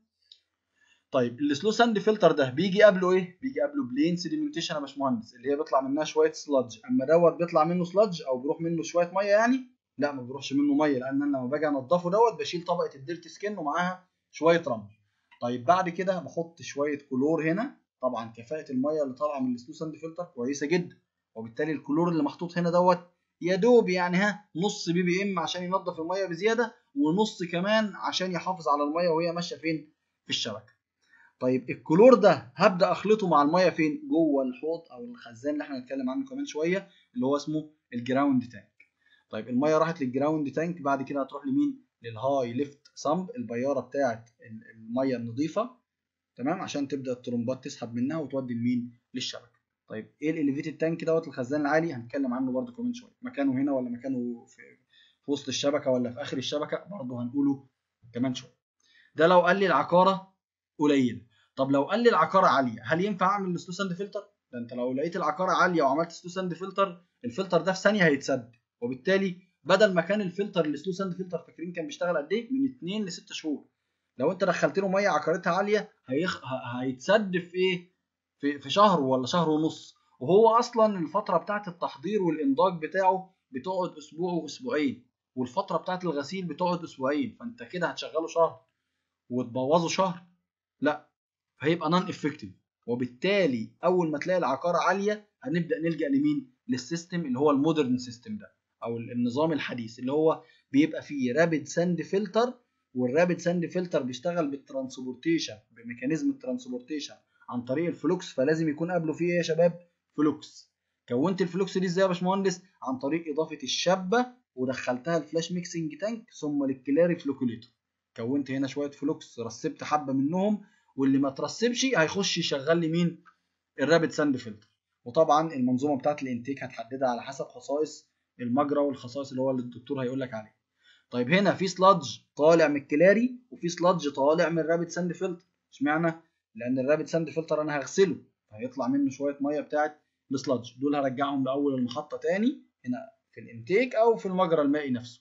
طيب السلو ساند فلتر ده بيجي قبله ايه بيجي قبله بلين سيديمنتيشن يا باشمهندس اللي هي بيطلع منها شويه سلادج اما دوت بيطلع منه سلادج او بيروح منه شويه ميه يعني لا ما بيروحش منه ميه لان انا لما باجي انضفه دوت بشيل طبقه الديرت سكين ومعاها شويه رمل طيب بعد كده بحط شويه كلور هنا طبعا كفاءه الميه اللي طالعه من السلو ساند فلتر كويسه جدا وبالتالي الكلور اللي محطوط هنا دوت يا دوب يعني ها نص بي بي ام عشان ينظف الميه بزياده ونص كمان عشان يحافظ على الميه وهي ماشيه فين في الشبكه طيب الكلور ده هبدا اخلطه مع الميه فين جوه الحوض او الخزان اللي احنا هنتكلم عنه كمان شويه اللي هو اسمه الجراوند تانك طيب الميه راحت للجراوند تانك بعد كده هتروح لمين للهاي ليفت سامب البياره بتاعه الميه النظيفه تمام عشان تبدا الترمبات تسحب منها وتودي لمين للشبكه طيب ايه الاليفيتد تانك دوت الخزان العالي هنتكلم عنه برده كمان شويه مكانه هنا ولا مكانه في, في وسط الشبكه ولا في اخر الشبكه برده هنقوله كمان شويه ده لو قال لي العقاره قليله طب لو قال لي العقاره عاليه هل ينفع اعمل سلو ساند فلتر ده انت لو لقيت العقاره عاليه وعملت سلو ساند فلتر الفلتر ده في ثانيه هيتسد وبالتالي بدل ما كان الفلتر السلو ساند فلتر فاكرين كان بيشتغل قد ايه من 2 ل 6 شهور لو انت دخلت له ميه عقارتها عاليه هيخ... هيتسد في ايه في في شهر ولا شهر ونص وهو اصلا الفتره بتاعه التحضير والانضاج بتاعه بتقعد اسبوع واسبوعين والفتره بتاعه الغسيل بتقعد اسبوعين فانت كده هتشغله شهر وتبوظه شهر لا فهيبقى نون افكتيف وبالتالي اول ما تلاقي العقاره عاليه هنبدا نلجا لمين للسيستم اللي هو المودرن سيستم ده او النظام الحديث اللي هو بيبقى فيه رابid ساند فلتر والرابد ساند فلتر بيشتغل بالترانسبورتيشن بميكانيزم الترانسبورتيشن عن طريق الفلوكس فلازم يكون قبله فيه ايه يا شباب فلوكس كونت الفلوكس دي ازاي يا باشمهندس عن طريق اضافه الشابه ودخلتها الفلاش ميكسنج تانك ثم للكلاري فلوكوليتور كونت هنا شويه فلوكس رسبت حبه منهم واللي ما ترسبش هيخش يشغل لي مين الرابد ساند فلتر وطبعا المنظومه بتاعت الانتيك هتحددها على حسب خصائص المجرى والخصائص اللي هو اللي الدكتور هيقول لك عليه طيب هنا في سلادج طالع من الكلاري وفي سلادج طالع من الرابد ساند فلتر اشمعنى لان الرابد ساند فلتر انا هغسله هيطلع منه شويه ميه بتاعت السلادج دول هرجعهم لاول المحطه تاني هنا في الانتيك او في المجرى المائي نفسه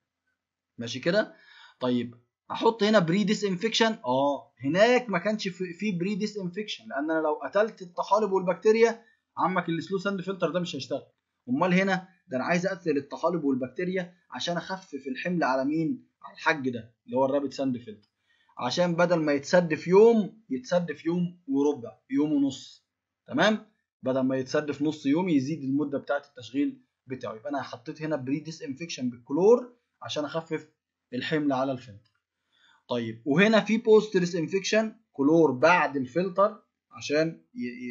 ماشي كده طيب احط هنا بري ديس انفكشن اه هناك ما كانش في بري ديس انفكشن لان انا لو قتلت الطحالب والبكتيريا عمك السلو ساند فلتر ده مش هيشتغل امال هنا ده انا عايز اقتل الطحالب والبكتيريا عشان اخفف الحمل على مين على الحج ده اللي هو الرابد ساند فلتر عشان بدل ما يتسد في يوم يتسد في يوم وربع يوم ونص تمام بدل ما يتسد في نص يوم يزيد المده بتاعه التشغيل بتاعه يبقى انا حطيت هنا بري ديس انفكشن بالكلور عشان اخفف الحمل على الفلتر طيب وهنا في بوست ديس انفكشن كلور بعد الفلتر عشان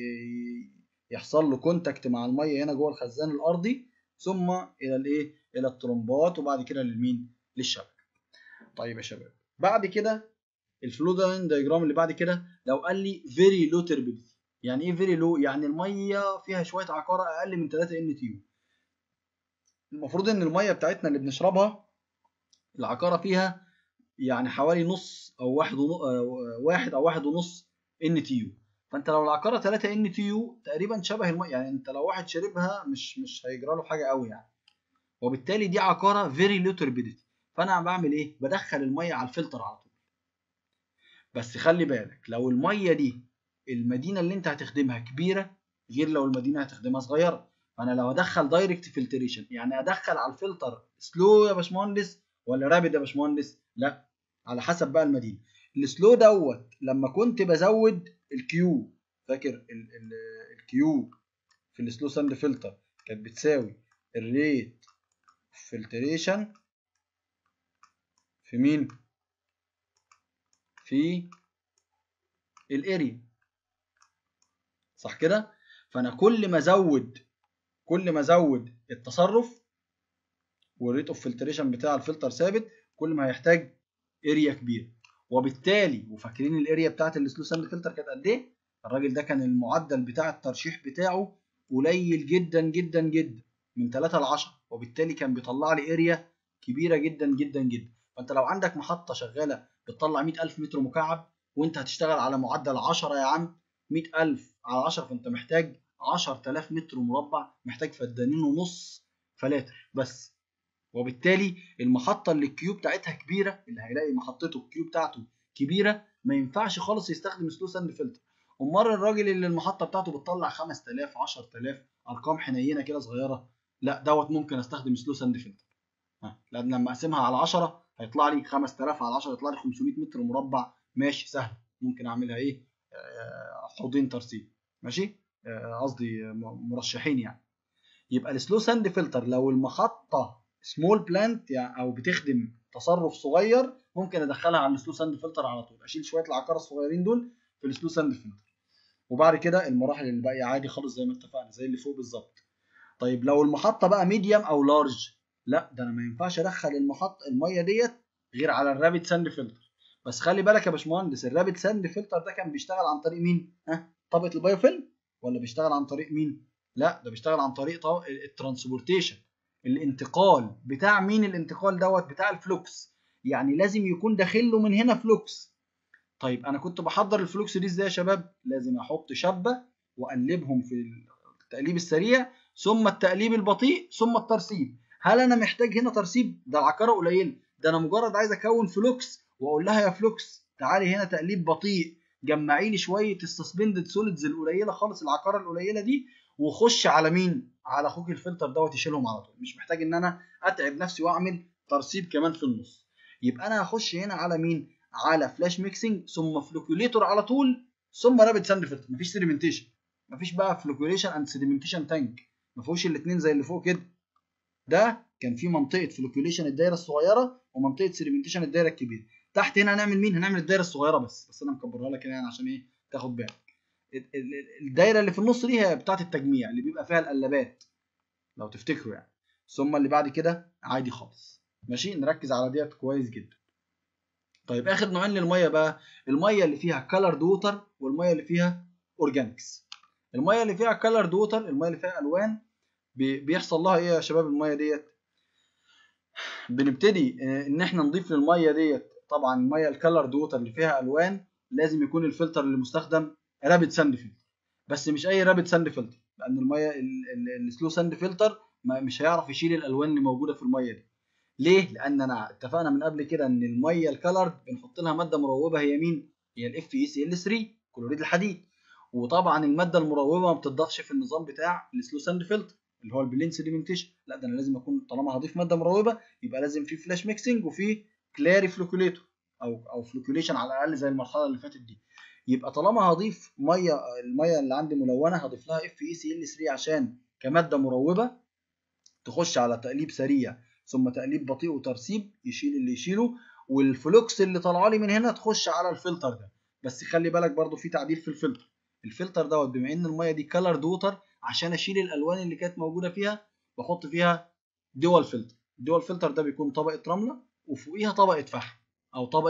يحصل له كونتاكت مع الميه هنا جوه الخزان الارضي ثم الى الايه الى الترمبات وبعد كده للمين للشبكه طيب يا شباب بعد كده الفلو لاين دايجرام اللي بعد كده لو قال لي فيري لو تربيديتي يعني ايه فيري لو يعني الميه فيها شويه عقاره اقل من 3 ان تي يو المفروض ان الميه بتاعتنا اللي بنشربها العقاره فيها يعني حوالي نص او واحد ونص واحد او واحد ونص ان تي يو فانت لو العقاره 3 ان تي يو تقريبا شبه الميه يعني انت لو واحد شربها مش مش هيجرى له حاجه قوي يعني وبالتالي دي عقاره فيري لو تربيديتي فانا بعمل ايه بدخل الميه على الفلتر على طول بس خلي بالك لو الميه دي المدينه اللي انت هتخدمها كبيره غير لو المدينه هتخدمها صغيره فانا لو ادخل دايركت فلتريشن يعني ادخل على الفلتر سلو يا باشمهندس ولا رابد يا باشمهندس لا على حسب بقى المدينه السلو دوت لما كنت بزود الكيو فاكر الكيو في السلو ساند فلتر كانت بتساوي الريت فلتريشن في مين في الاريا صح كده فانا كل ما ازود كل ما ازود التصرف والريت اوف فلتريشن بتاع الفلتر ثابت كل ما هيحتاج اريا كبيره وبالتالي وفاكرين الاريا بتاعت السلو ساند فلتر كانت قد ايه الراجل ده كان المعدل بتاع الترشيح بتاعه قليل جدا جدا جدا من 3 ل 10 وبالتالي كان بيطلع لي اريا كبيره جدا جدا جدا فانت لو عندك محطه شغاله بتطلع 100000 متر مكعب وانت هتشتغل على معدل 10 يا عم 100000 على 10 فانت محتاج 10000 متر مربع محتاج فدانين ونص فلاتر بس وبالتالي المحطة اللي الكيو بتاعتها كبيرة اللي هيلاقي محطته الكيو بتاعته كبيرة ما ينفعش خالص يستخدم سلو ساند فلتر امال الراجل اللي المحطة بتاعته بتطلع 5000 10000 ارقام حنينة كده صغيرة لا دوت ممكن استخدم سلو ساند فلتر لان لما اقسمها على 10 هيطلع لي 5000 على 10 يطلع لي 500 متر مربع ماشي سهل ممكن اعملها ايه حوضين ترسيب ماشي قصدي مرشحين يعني يبقى السلو ساند فلتر لو المحطة سمول بلانت يعني او بتخدم تصرف صغير ممكن ادخلها على السلو ساند فلتر على طول اشيل شويه العقاره الصغيرين دول في السلو ساند فلتر وبعد كده المراحل اللي باقيه عادي خالص زي ما اتفقنا زي اللي فوق بالظبط طيب لو المحطه بقى ميديوم او لارج لا ده انا ما ينفعش ادخل المحطه الميه ديت غير على الرابid ساند فلتر بس خلي بالك يا باشمهندس الرابد ساند فلتر ده كان بيشتغل عن طريق مين ها طبقه البايوفيلم ولا بيشتغل عن طريق مين لا ده بيشتغل عن طريق طو... الترانسبورتيشن الانتقال بتاع مين الانتقال دوت بتاع الفلوكس يعني لازم يكون داخل له من هنا فلوكس طيب انا كنت بحضر الفلوكس دي ازاي يا شباب لازم احط شبه واقلبهم في التقليب السريع ثم التقليب البطيء ثم الترسيب هل انا محتاج هنا ترسيب ده العقاره قليله ده انا مجرد عايز اكون فلوكس واقول لها يا فلوكس تعالي هنا تقليب بطيء جمعي لي شويه السسبندد سوليدز القليله خالص العقاره القليله دي وخش على مين على اخوك الفلتر دوت يشيلهم على طول مش محتاج ان انا اتعب نفسي واعمل ترسيب كمان في النص يبقى انا هخش هنا على مين على فلاش ميكسنج ثم فلوكيوليتور على طول ثم رابد ساند فلتر مفيش سيديمنتيشن مفيش بقى فلوكيوليشن اند سيديمنتيشن تانك ما فيهوش الاثنين زي اللي فوق كده ده كان في منطقه فلوكيوليشن الدايره الصغيره ومنطقه سيديمنتيشن الدايره الكبيره تحت هنا هنعمل مين هنعمل الدايره الصغيره بس بس انا مكبرها لك يعني عشان ايه تاخد بالك الدايره اللي في النص دي هي بتاعه التجميع اللي بيبقى فيها القلابات لو تفتكروا يعني ثم اللي بعد كده عادي خالص ماشي نركز على ديت كويس جدا طيب اخر نوعين للميه بقى الميه اللي فيها كالرد ووتر والميه اللي فيها اورجانكس الميه اللي فيها كالرد ووتر الميه اللي فيها الوان بيحصل لها ايه يا شباب الميه ديت بنبتدي ان احنا نضيف للميه ديت طبعا الميه الكالرد ووتر اللي فيها الوان لازم يكون الفلتر اللي مستخدم رابد ساند فلتر بس مش اي رابد ساند فلتر لان الميه السلو ساند فلتر مش هيعرف يشيل الالوان اللي موجوده في الميه دي ليه لان انا اتفقنا من قبل كده ان الميه الكالرد بنحط لها ماده مروبه هي مين هي الاف اي سي ال 3 كلوريد الحديد وطبعا الماده المروبه ما بتضافش في النظام بتاع السلو ساند فلتر اللي هو البلين سيديمنتيشن لا ده انا لازم اكون طالما هضيف ماده مروبه يبقى لازم في فلاش ميكسنج وفي كلاري فلوكيوليتور او او فلوكيوليشن على الاقل زي المرحله اللي فاتت دي يبقى طالما هضيف ميه الميه اللي عندي ملونه هضيف لها اف اي سي ال 3 عشان كماده مروبه تخش على تقليب سريع ثم تقليب بطيء وترسيب يشيل اللي يشيله والفلوكس اللي طالعه لي من هنا تخش على الفلتر ده بس خلي بالك برضو في تعديل في الفلتر الفلتر دوت بما ان الميه دي كلر ووتر عشان اشيل الالوان اللي كانت موجوده فيها بحط فيها دول فلتر الدول فلتر ده بيكون طبقه رمله وفوقيها طبقه فحم او طبقه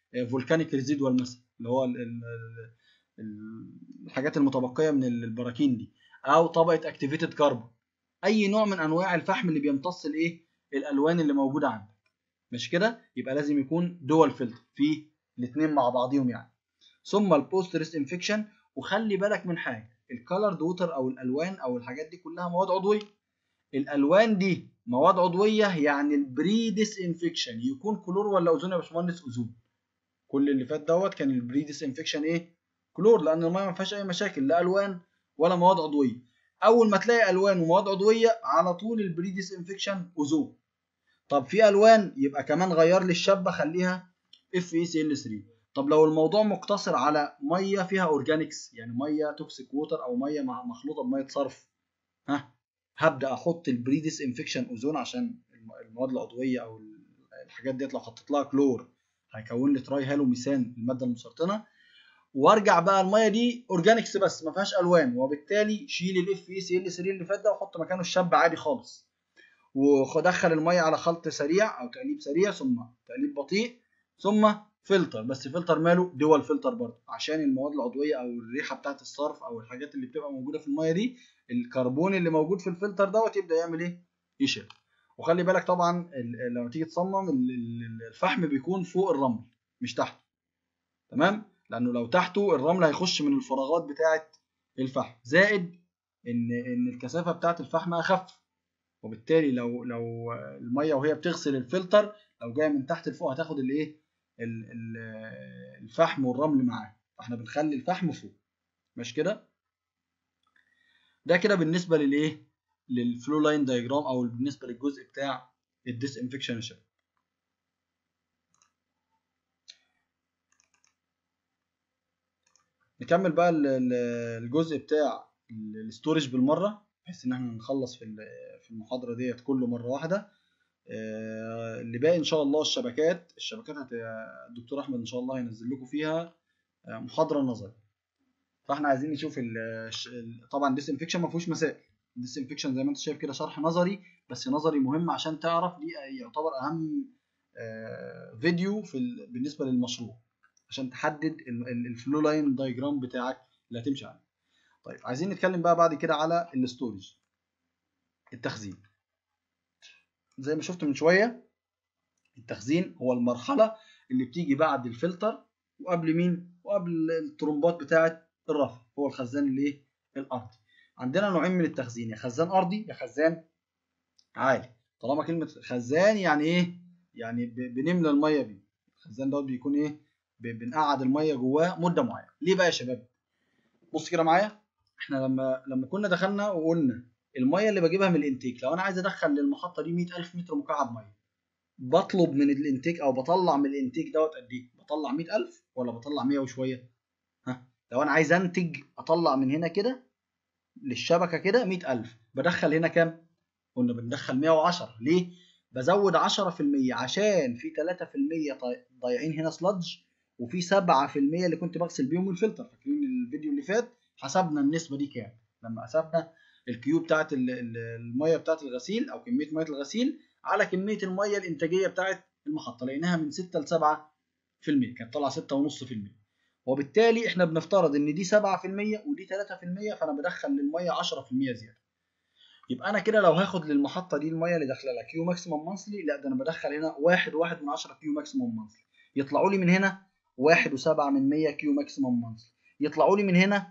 فولكانيك ريزيدوال مثلا اللي هو ال ال ال الحاجات المتبقيه من البراكين دي او طبقه اكتيفيتد كربون اي نوع من انواع الفحم اللي بيمتص الايه الالوان اللي موجوده عندك مش كده يبقى لازم يكون دول فلتر في الاثنين مع بعضيهم يعني ثم البوست ريست انفكشن وخلي بالك من حاجه الكالرد ووتر او الالوان او الحاجات دي كلها مواد عضويه الالوان دي مواد عضويه يعني البري ديس انفكشن يكون كلور ولا اوزون يا باشمهندس اوزون كل اللي فات دوت كان البري ديس انفكشن ايه كلور لان الميه ما فيهاش اي مشاكل لا الوان ولا مواد عضويه اول ما تلاقي الوان ومواد عضويه على طول البري ديس انفكشن اوزون طب في الوان يبقى كمان غير لي الشابه خليها اف اي سي ال 3 طب لو الموضوع مقتصر على ميه فيها اورجانيكس يعني ميه توكسيك ووتر او ميه مخلوطه بميه صرف ها هبدا احط البريديس انفكشن اوزون عشان المواد العضويه او الحاجات ديت لو حطيت لها كلور هيكون لي تراي هالو ميثان الماده المسرطنه وارجع بقى الميه دي اورجانيكس بس ما فيهاش الوان وبالتالي شيل الاف اي سي ال 3 اللي فات ده وحط مكانه الشاب عادي خالص ودخل الميه على خلط سريع او تقليب سريع ثم تقليب بطيء ثم فلتر بس فلتر ماله دول فلتر برضه عشان المواد العضويه او الريحه بتاعه الصرف او الحاجات اللي بتبقى موجوده في الميه دي الكربون اللي موجود في الفلتر دوت يبدا يعمل ايه يشيل وخلي بالك طبعا لما تيجي تصمم الفحم بيكون فوق الرمل مش تحته تمام لانه لو تحته الرمل هيخش من الفراغات بتاعه الفحم زائد ان ان الكثافه بتاعه الفحم اخف وبالتالي لو لو الميه وهي بتغسل الفلتر لو جايه من تحت لفوق هتاخد الايه الفحم والرمل معاه فاحنا بنخلي الفحم فوق مش كده ده كده بالنسبه للايه للفلو لاين دايجرام او بالنسبه للجزء بتاع الديس انفكشن شيب نكمل بقى الجزء بتاع الستورج بالمره بحيث ان احنا نخلص في في المحاضره ديت كله مره واحده اللي باقي ان شاء الله الشبكات الشبكات هت... الدكتور احمد ان شاء الله هينزل لكم فيها محاضره نظري فاحنا عايزين نشوف ال... طبعا ديس انفكشن ما فيهوش مسائل ديس انفكشن زي ما انت شايف كده شرح نظري بس نظري مهم عشان تعرف دي يعتبر اهم فيديو في ال... بالنسبه للمشروع عشان تحدد الفلو لاين دايجرام بتاعك اللي هتمشي عليه طيب عايزين نتكلم بقى بعد كده على الاستورج التخزين زي ما شفت من شويه التخزين هو المرحله اللي بتيجي بعد الفلتر وقبل مين وقبل الترمبات بتاعه الرفع هو الخزان الايه الارضي عندنا نوعين من التخزين يا خزان ارضي يا خزان عالي طالما كلمه خزان يعني ايه يعني بنملى الميه بيه الخزان دوت بيكون ايه بنقعد الميه جواه مده معينه ليه بقى يا شباب بص كده معايا احنا لما لما كنا دخلنا وقلنا الميه اللي بجيبها من الانتيك لو انا عايز ادخل للمحطه دي 100000 متر مكعب ميه بطلب من الانتيك او بطلع من الانتيك دوت قد ايه بطلع 100000 ولا بطلع 100 وشويه ها لو انا عايز انتج اطلع من هنا كده للشبكه كده 100000 بدخل هنا كام قلنا بندخل 110 ليه بزود 10% عشان في 3% ضايعين هنا سلادج وفي 7% اللي كنت بغسل بيهم الفلتر فاكرين الفيديو اللي فات حسبنا النسبه دي كام لما حسبنا الكيو بتاعت الميه بتاعت الغسيل او كميه ميه الغسيل على كميه الميه الانتاجيه بتاعت المحطه لقيناها من 6 ل 7% كانت طالعه 6.5% وبالتالي احنا بنفترض ان دي 7% ودي 3% فانا بدخل للميه 10% زياده يبقى انا كده لو هاخد للمحطه دي الميه اللي داخله لها كيو ماكسيمم مانثلي لا ده انا بدخل هنا 1 1 من 10 كيو ماكسيمم مانثلي يطلعوا لي من هنا 1 و7 من 100 كيو ماكسيمم مانثلي يطلعوا لي من هنا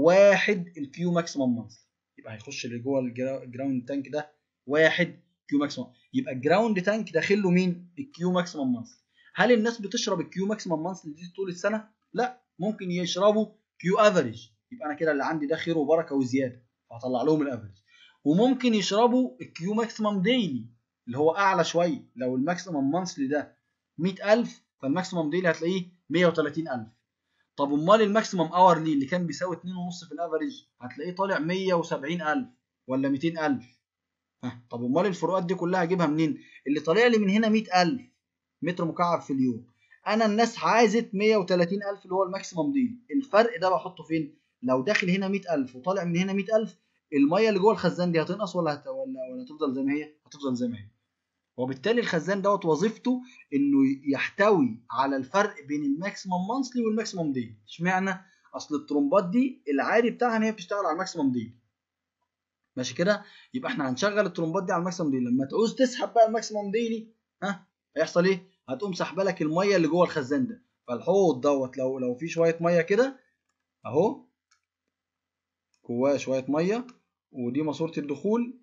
1 الكيو ماكسيمم مانثلي يبقى هيخش اللي جوه الجراوند تانك ده 1 كيو ماكسيمم يبقى الجراوند تانك داخل له مين الكيو ماكسيمم مانثلي هل الناس بتشرب الكيو ماكسيمم مانثلي دي طول السنه لا ممكن يشربوا كيو افريج يبقى انا كده اللي عندي ده خير وبركه وزياده فهطلع لهم الافريج وممكن يشربوا الكيو ماكسيمم ديلي اللي هو اعلى شويه لو الماكسيمم مانثلي ده 100000 فالماكسيمم ديلي هتلاقيه 130000 طب امال الماكسيمم اورلي اللي كان بيساوي 2.5 في الافريج هتلاقيه طالع 170000 ولا 200000 ها طب امال الفروقات دي كلها اجيبها منين اللي طالع لي من هنا 100000 متر مكعب في اليوم انا الناس عايزت 130000 اللي هو الماكسيمم ديلي الفرق ده بحطه فين لو داخل هنا 100000 وطالع من هنا 100000 الميه اللي جوه الخزان دي هتنقص ولا هت... ولا ولا هتفضل زي ما هي هتفضل زي ما هي وبالتالي الخزان دوت وظيفته انه يحتوي على الفرق بين الماكسيمم مانثلي والماكسيمم ديلي اشمعنى اصل الترومبات دي العادي بتاعها ان هي بتشتغل على الماكسيمم ديلي ماشي كده يبقى احنا هنشغل الترومبات دي على الماكسيمم ديلي لما تعوز تسحب بقى الماكسيمم ديلي ها هيحصل ايه هتقوم سحبه لك الميه اللي جوه الخزان ده فالحوض دوت لو لو في شويه ميه كده اهو جواه شويه ميه ودي ماسوره الدخول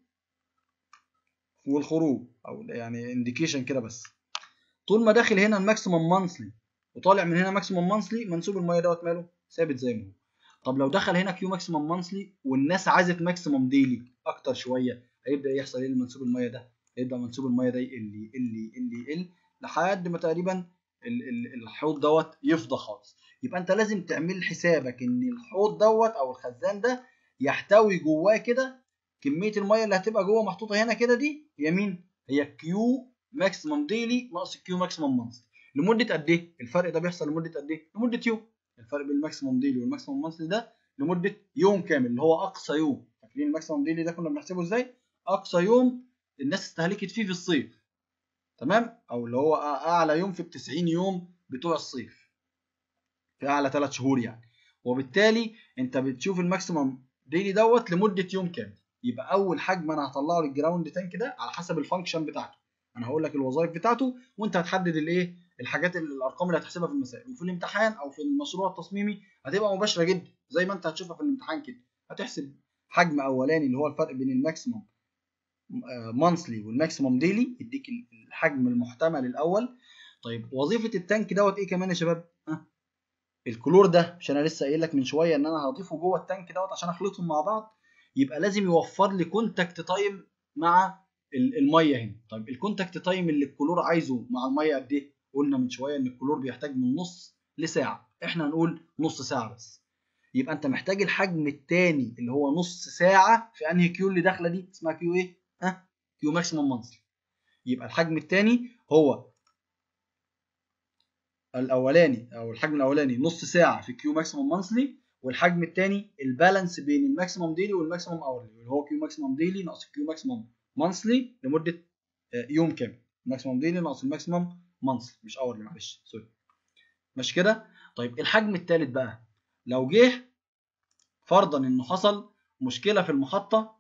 والخروج او يعني انديكيشن كده بس طول ما داخل هنا الماكسيمم مانثلي وطالع من هنا ماكسيمم مانثلي منسوب الميه دوت ماله ثابت زي ما هو طب لو دخل هنا كيو ماكسيمم مانثلي والناس عايزه ماكسيمم ديلي اكتر شويه هيبدا يحصل ايه لمنسوب الميه ده هيبدا منسوب الميه ده يقل يقل يقل يقل لحد ما تقريبا الحوض دوت يفضى خالص يبقى انت لازم تعمل حسابك ان الحوض دوت او الخزان ده يحتوي جواه كده كميه الميه اللي هتبقى جوه محطوطه هنا كده دي هي مين هي كيو ماكسيمم ديلي ناقص كيو ماكسيمم مانثلي لمده قد ايه الفرق ده بيحصل لمده قد ايه لمده يوم الفرق بين الماكسيمم ديلي والماكسيمم مانثلي ده لمده يوم كامل اللي هو اقصى يوم فاكرين الماكسيمم ديلي ده كنا بنحسبه ازاي اقصى يوم الناس استهلكت فيه في الصيف تمام او اللي هو اعلى يوم في ال 90 يوم بتوع الصيف في اعلى 3 شهور يعني وبالتالي انت بتشوف الماكسيمم ديلي دوت لمده يوم كامل يبقى اول حجم انا هطلعه للجراوند تانك ده على حسب الفانكشن بتاعته انا هقول لك الوظائف بتاعته وانت هتحدد الايه الحاجات الارقام اللي هتحسبها في المسائل وفي الامتحان او في المشروع التصميمي هتبقى مباشره جدا زي ما انت هتشوفها في الامتحان كده هتحسب حجم اولاني اللي هو الفرق بين الماكسيمم مانثلي والماكسيمم ديلي يديك الحجم المحتمل الاول طيب وظيفه التانك دوت ايه كمان يا شباب ها الكلور ده مش انا لسه قايل لك من شويه ان انا هضيفه جوه التانك دوت عشان اخلطهم مع بعض يبقى لازم يوفر لي كونتاكت تايم مع الميه هنا طيب الكونتاكت تايم اللي الكلور عايزه مع الميه قد ايه قلنا من شويه ان الكلور بيحتاج من نص لساعه احنا هنقول نص ساعه بس يبقى انت محتاج الحجم الثاني اللي هو نص ساعه في انهي كيو اللي داخله دي اسمها كيو ايه ها كيو ماكسيمم مانثلي يبقى الحجم الثاني هو الاولاني او الحجم الاولاني نص ساعه في كيو ماكسيمم مانثلي والحجم الثاني البالانس بين الماكسيمم ديلي والماكسيمم اورلي اللي هو كيو ماكسيمم ديلي ناقص كيو ماكسيمم مانثلي لمده يوم كامل ماكسيمم ديلي ناقص الماكسيمم مانثلي مش اورلي معلش سوري مش كده طيب الحجم الثالث بقى لو جه فرضا انه حصل مشكله في المحطه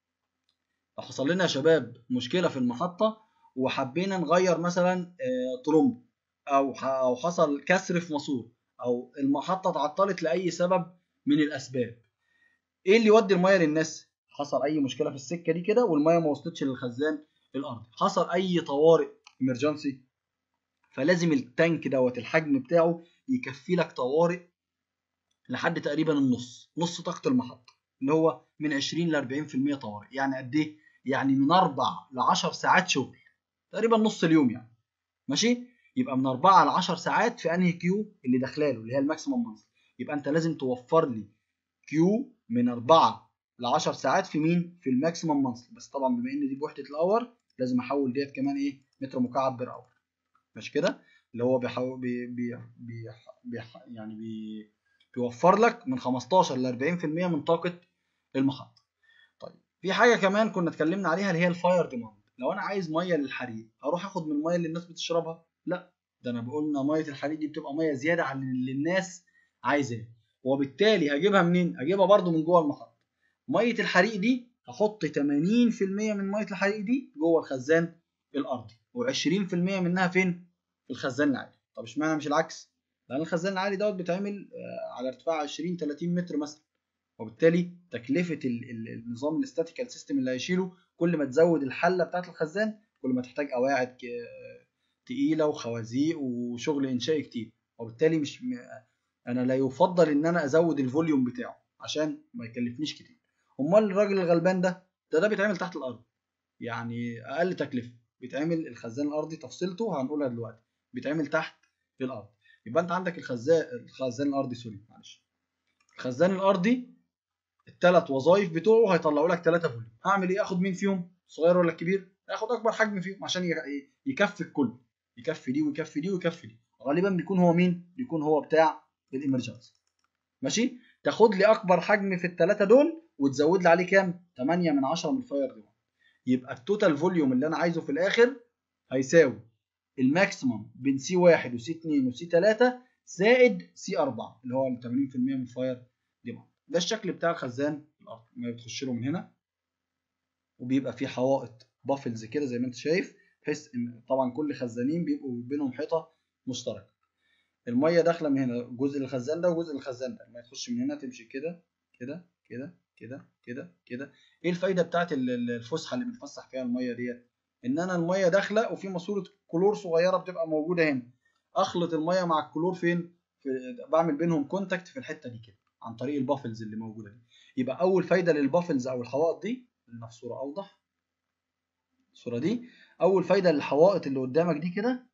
لو حصل لنا يا شباب مشكله في المحطه وحبينا نغير مثلا ترومب او او حصل كسر في ماسوره او المحطه اتعطلت لاي سبب من الاسباب ايه اللي يودي الميه للناس حصل اي مشكله في السكه دي كده والميه ما وصلتش للخزان الارضي حصل اي طوارئ امرجنسي فلازم التانك دوت الحجم بتاعه يكفي لك طوارئ لحد تقريبا النص نص طاقه المحطه اللي هو من 20 ل 40% طوارئ يعني قد ايه يعني من 4 ل 10 ساعات شغل تقريبا نص اليوم يعني ماشي يبقى من 4 ل 10 ساعات في انهي كيو اللي داخلاله اللي هي الماكسيمم مانثلي يبقى انت لازم توفر لي كيو من 4 ل 10 ساعات في مين في الماكسيمم مانثلي بس طبعا بما ان دي بوحده الاور لازم احول ديت كمان ايه متر مكعب بير اور مش كده اللي هو بيحاول بي بي بي بي يعني بي بيوفر لك من 15 ل 40% من طاقه المحطه طيب في حاجه كمان كنا اتكلمنا عليها اللي هي الفاير ديماند لو انا عايز ميه للحريق هروح اخد من الميه اللي الناس بتشربها لا ده انا بقولنا ميه الحريق دي بتبقى ميه زياده عن اللي الناس عايزاه وبالتالي هجيبها منين هجيبها برده من جوه المحطه ميه الحريق دي هحط 80% من ميه الحريق دي جوه الخزان الارضي و20% منها فين في الخزان العالي طب اشمعنى مش العكس لان الخزان العالي دوت بيتعمل على ارتفاع 20 30 متر مثلا وبالتالي تكلفه النظام الاستاتيكال سيستم اللي هيشيله كل ما تزود الحله بتاعه الخزان كل ما تحتاج قواعد تقيله وخوازيق وشغل انشائي كتير وبالتالي مش م... انا لا يفضل ان انا ازود الفوليوم بتاعه عشان ما يكلفنيش كتير امال الراجل الغلبان ده ده ده بيتعمل تحت الارض يعني اقل تكلفه بيتعمل الخزان الارضي تفصيلته هنقولها دلوقتي بيتعمل تحت الارض يبقى انت عندك الخزان الخزان الارضي سوري معلش الخزان الارضي الثلاث وظائف بتوعه هيطلعوا لك ثلاثه فوليوم هعمل ايه اخد مين فيهم صغير ولا كبير اخد اكبر حجم فيهم عشان يكفي الكل يكفي دي ويكفي دي ويكفي دي غالبا بيكون هو مين بيكون هو بتاع الامرجنسي ماشي تاخد لي اكبر حجم في الثلاثه دول وتزود لي عليه كام 8 من 10 من الفاير ديماند يبقى التوتال فوليوم اللي انا عايزه في الاخر هيساوي الماكسيمم بين سي 1 وسي 2 وسي 3 زائد سي 4 اللي هو ال 80% من الفاير ديماند ده الشكل بتاع الخزان الارضي ما بتخش له من هنا وبيبقى فيه حوائط بافلز كده زي ما انت شايف بحيث ان طبعا كل خزانين بيبقوا بينهم حيطه مشتركه الميه داخله من هنا جزء الخزان ده وجزء الخزان ده الميه تخش من هنا تمشي كده كده كده كده كده كده ايه الفايده بتاعت الفسحه اللي بنفسح فيها الميه ديت ان انا الميه داخله وفي ماسوره كلور صغيره بتبقى موجوده هنا اخلط الميه مع الكلور فين في بعمل بينهم كونتاكت في الحته دي كده عن طريق البافلز اللي موجوده دي يبقى اول فايده للبافلز او الحوائط دي لنا في صوره اوضح الصوره دي اول فايده للحوائط اللي قدامك دي كده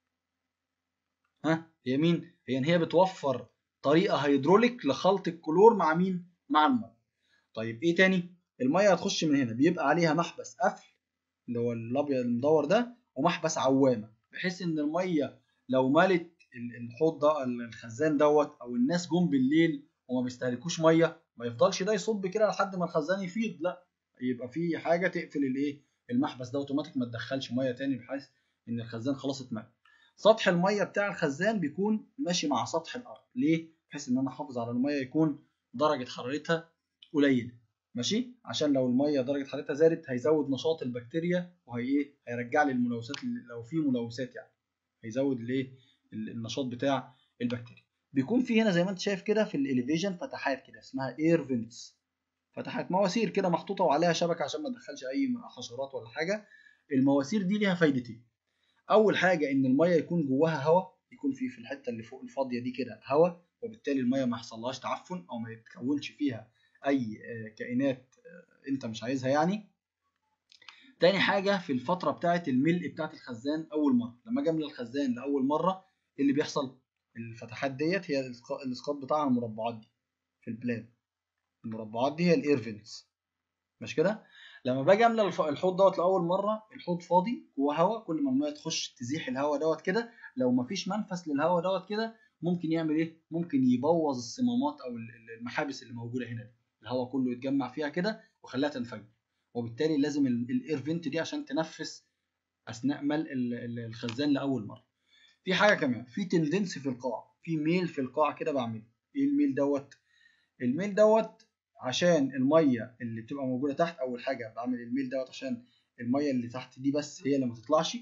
ها هي مين هي ان هي بتوفر طريقه هيدروليك لخلط الكلور مع مين مع الميه طيب ايه تاني الميه هتخش من هنا بيبقى عليها محبس قفل اللي هو الابيض المدور ده ومحبس عوامه بحيث ان الميه لو ملت الحوض ده الخزان دوت او الناس جم بالليل وما بيستهلكوش ميه ما يفضلش ده يصب كده لحد ما الخزان يفيض لا يبقى في حاجه تقفل الايه المحبس ده اوتوماتيك ما تدخلش ميه تاني بحيث ان الخزان خلاص اتملى سطح الميه بتاع الخزان بيكون ماشي مع سطح الارض ليه بحيث ان انا احافظ على الميه يكون درجه حرارتها قليله ماشي عشان لو الميه درجه حرارتها زادت هيزود نشاط البكتيريا وهي ايه هيرجع لي الملوثات لو في ملوثات يعني هيزود الايه النشاط بتاع البكتيريا بيكون في هنا زي ما انت شايف كده في الاليفيجن فتحات كده اسمها اير فينتس فتحات مواسير كده محطوطه وعليها شبكه عشان ما تدخلش اي حشرات ولا حاجه المواسير دي ليها فايدتين اول حاجه ان الميه يكون جواها هواء يكون في في الحته اللي فوق الفاضيه دي كده هواء وبالتالي الميه ما يحصلهاش تعفن او ما يتكونش فيها اي كائنات انت مش عايزها يعني تاني حاجه في الفتره بتاعه الملء بتاعه الخزان اول مره لما اجي املى الخزان لاول مره ايه اللي بيحصل الفتحات ديت هي الاسقاط بتاع المربعات دي في البلان المربعات دي هي الاير فينتس مش كده لما باجي املى الحوض دوت لاول مره الحوض فاضي جوه هواء كل ما الميه تخش تزيح الهواء دوت كده لو مفيش منفذ للهواء دوت كده ممكن يعمل ايه ممكن يبوظ الصمامات او المحابس اللي موجوده هنا دي الهواء كله يتجمع فيها كده وخلاها تنفجر وبالتالي لازم الاير فينت دي عشان تنفس اثناء ملء الخزان لاول مره في حاجه كمان في تندنس في القاع في ميل في القاع كده بعمله ايه الميل دوت الميل دوت عشان الميه اللي بتبقى موجوده تحت اول حاجه بعمل الميل دوت عشان الميه اللي تحت دي بس هي اللي ما تطلعش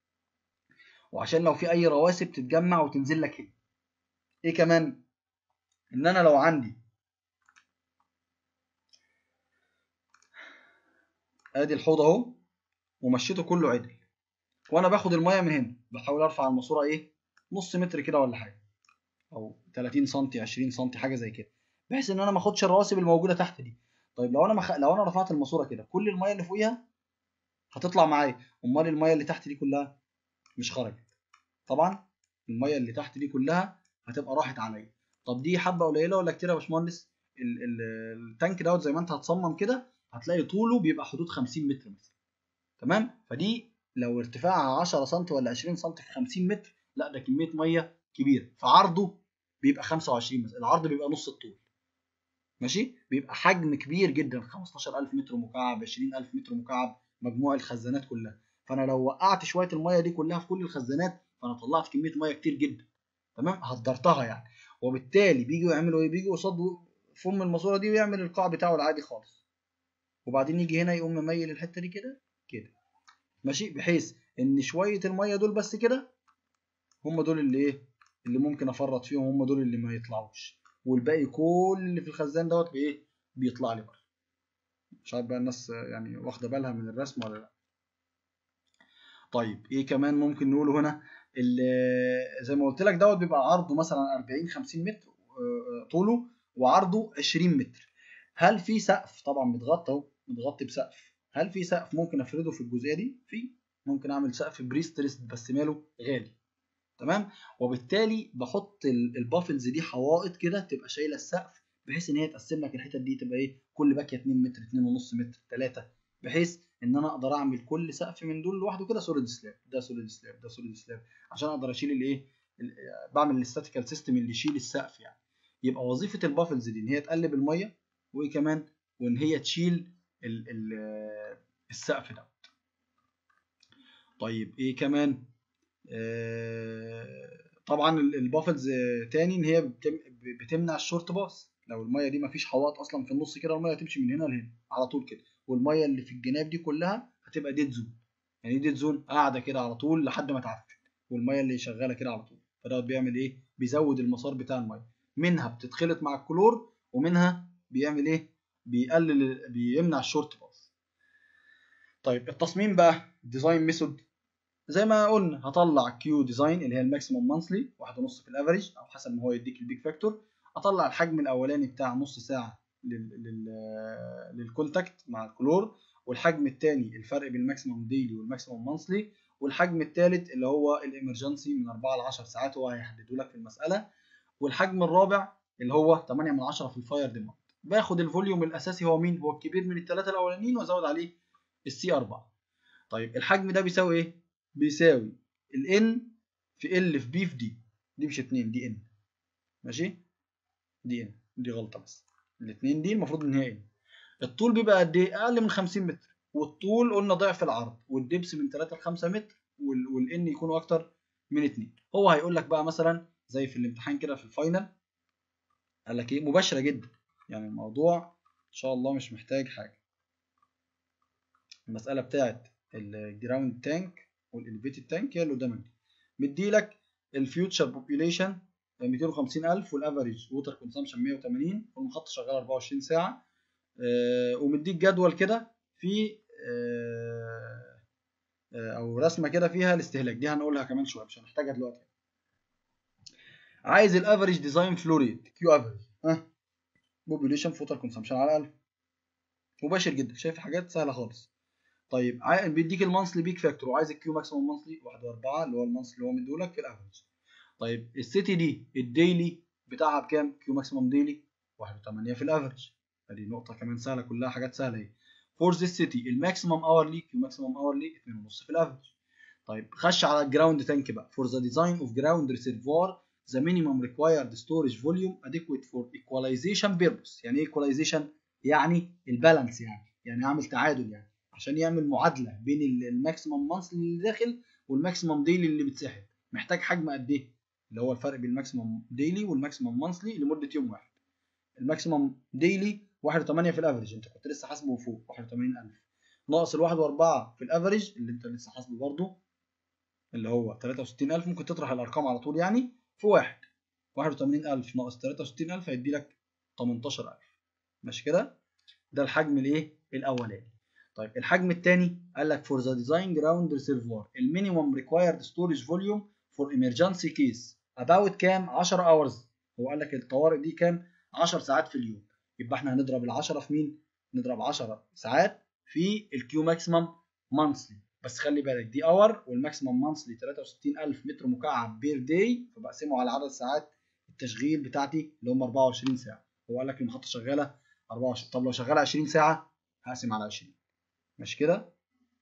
وعشان لو في اي رواسب تتجمع وتنزل لك هنا ايه كمان ان انا لو عندي ادي الحوض اهو ومشيته كله عدل وانا باخد الميه من هنا بحاول ارفع الماسوره ايه نص متر كده ولا حاجه او 30 سم 20 سم حاجه زي كده بحيث ان انا ما اخدش الرواسب الموجوده تحت دي طيب لو انا مخ... لو انا رفعت الماسوره كده كل الميه اللي فوقيها هتطلع معايا امال الميه اللي تحت دي كلها مش خرجت طبعا الميه اللي تحت دي كلها هتبقى راحت عليا طب دي حبه قليله ولا كتير يا باشمهندس ال... ال... التانك دوت زي ما انت هتصمم كده هتلاقي طوله بيبقى حدود 50 متر مثلا تمام فدي لو ارتفاعها 10 سم ولا 20 سم في 50 متر لا ده كميه ميه كبيره فعرضه بيبقى 25 مثلا العرض بيبقى نص الطول ماشي بيبقى حجم كبير جدا 15000 متر مكعب 20000 متر مكعب مجموع الخزانات كلها فانا لو وقعت شويه الميه دي كلها في كل الخزانات فانا طلعت كميه ميه كتير جدا تمام هدرتها يعني وبالتالي بيجوا يعملوا ايه بيجوا قصاد فم الماسوره دي ويعمل القاع بتاعه العادي خالص وبعدين يجي هنا يقوم مميل الحته دي كده كده ماشي بحيث ان شويه الميه دول بس كده هم دول اللي ايه اللي ممكن افرط فيهم هم دول اللي ما يطلعوش والباقي كل اللي في الخزان دوت بايه بيطلع لي بره مش عارف بقى الناس يعني واخده بالها من الرسم ولا لا طيب ايه كمان ممكن نقوله هنا زي ما قلت لك دوت بيبقى عرضه مثلا 40 50 متر طوله وعرضه 20 متر هل في سقف طبعا متغطى اهو متغطي بسقف هل في سقف ممكن افرده في الجزئيه دي في ممكن اعمل سقف بريستريس بس ماله غالي تمام وبالتالي بحط البافلز دي حوائط كده تبقى شايله السقف بحيث ان هي تقسم لك الحتت دي تبقى ايه كل باكيه 2 متر 2.5 متر 3 بحيث ان انا اقدر اعمل كل سقف من دول لوحده كده سوليد سلاب ده سوليد سلاب ده سوليد سلاب عشان اقدر اشيل الايه بعمل الاستاتيكال سيستم اللي يشيل السقف يعني يبقى وظيفه البافلز دي ان هي تقلب الميه وايه كمان وان هي تشيل ال ال السقف ده طيب ايه كمان آه طبعا البافلز تاني ان هي بتم بتمنع الشورت باص لو الميه دي مفيش حواط اصلا في النص كده الميه هتمشي من هنا لهنا على طول كده والميه اللي في الجناب دي كلها هتبقى ديد زون يعني ديد زون قاعده كده على طول لحد ما تعفن والميه اللي شغاله كده على طول فدوت بيعمل ايه بيزود المسار بتاع الميه منها بتتخلط مع الكلور ومنها بيعمل ايه بيقلل بيمنع الشورت باص طيب التصميم بقى ديزاين ميثود زي ما قلنا هطلع كيو ديزاين اللي هي الماكسيموم مانثلي واحد ونص في الافريج او حسب ما هو يديك البيك فاكتور اطلع الحجم الاولاني بتاع نص ساعه لل... لل... للكونتاكت مع الكلور والحجم الثاني الفرق بين الماكسيموم ديلي والماكسيموم مانثلي والحجم الثالث اللي هو الامرجنسي من 4 ل 10 ساعات هو هيحدده لك في المساله والحجم الرابع اللي هو 8 من 10 في الفاير ديماند باخد الفوليوم الاساسي هو مين هو الكبير من الثلاثه الاولانيين وازود عليه السي 4 طيب الحجم ده بيساوي ايه بيساوي ال n في ال في b في d دي مش 2 دي n ماشي دي n دي غلطه بس الاثنين دي المفروض ان هي n الطول بيبقى قد ايه اقل من 50 متر والطول قلنا ضعف العرض والدبس من 3 ل 5 متر والان يكونوا اكتر من 2 هو هيقول لك بقى مثلا زي في الامتحان كده في الفاينل قال لك ايه مباشره جدا يعني الموضوع ان شاء الله مش محتاج حاجه المساله بتاعت الجراوند تانك والاليفيتد تانك هي اللي قدامك دي مدي لك الفيوتشر بوبيوليشن 250000 والافريج ووتر كونسامشن 180 والمحطه شغاله 24 ساعه آه ومديك جدول كده في آه آه او رسمه كده فيها الاستهلاك دي هنقولها كمان شويه مش هنحتاجها دلوقتي عايز الافريج ديزاين فلو ريت كيو افريج ها بوبيوليشن فوتر كونسامشن على 1000 مباشر جدا شايف حاجات سهله خالص طيب بيديك المانثلي بيك فاكتور وعايز الكيو ماكسيموم مانثلي 1 و4 اللي هو المانثلي اللي هو مديهولك في الافريج طيب السيتي دي الديلي بتاعها بكام كيو ماكسيموم ديلي 1.8 في الافريج ادي نقطه كمان سهله كلها حاجات سهله اهي فور ذيس سيتي الماكسيموم اورلي كيو ماكسيموم اورلي 2.5 في الافريج طيب خش على الجراوند تانك بقى فور ذا ديزاين اوف جراوند ريسيرفوار the minimum required storage volume adequate for equalization purpose يعني ايه equalization يعني البالانس يعني يعني اعمل تعادل يعني عشان يعمل معادله بين الماكسيمم مانثلي اللي داخل والماكسيمم ديلي اللي بيتسحب محتاج حجم قد ايه اللي هو الفرق بين الماكسيمم ديلي والماكسيمم مانثلي لمده يوم واحد الماكسيمم ديلي 1.8 في الافريج انت كنت لسه حاسبه فوق 81000 ناقص ال 1.4 في الافريج اللي انت لسه حاسبه برضه اللي هو 63000 ممكن تطرح الارقام على طول يعني في واحد 81000 ناقص 63000 هيدي لك 18000 ماشي كده ده الحجم الايه الاولاني طيب الحجم الثاني قال لك for the design ground reservoir المينيمم required storage volume for emergency case about كام 10 hours هو قال لك الطوارئ دي كام 10 ساعات في اليوم يبقى احنا هنضرب ال 10 في مين نضرب 10 ساعات في الكيو ماكسيمم مانثلي بس خلي بالك دي اور والماكسيمم مانثلي 63000 متر مكعب بير داي فبقسمه على عدد ساعات التشغيل بتاعتي اللي هم 24 ساعه هو قال لك المحطه شغاله 24 طب لو شغاله 20 ساعه هقسم على 20 ماشي كده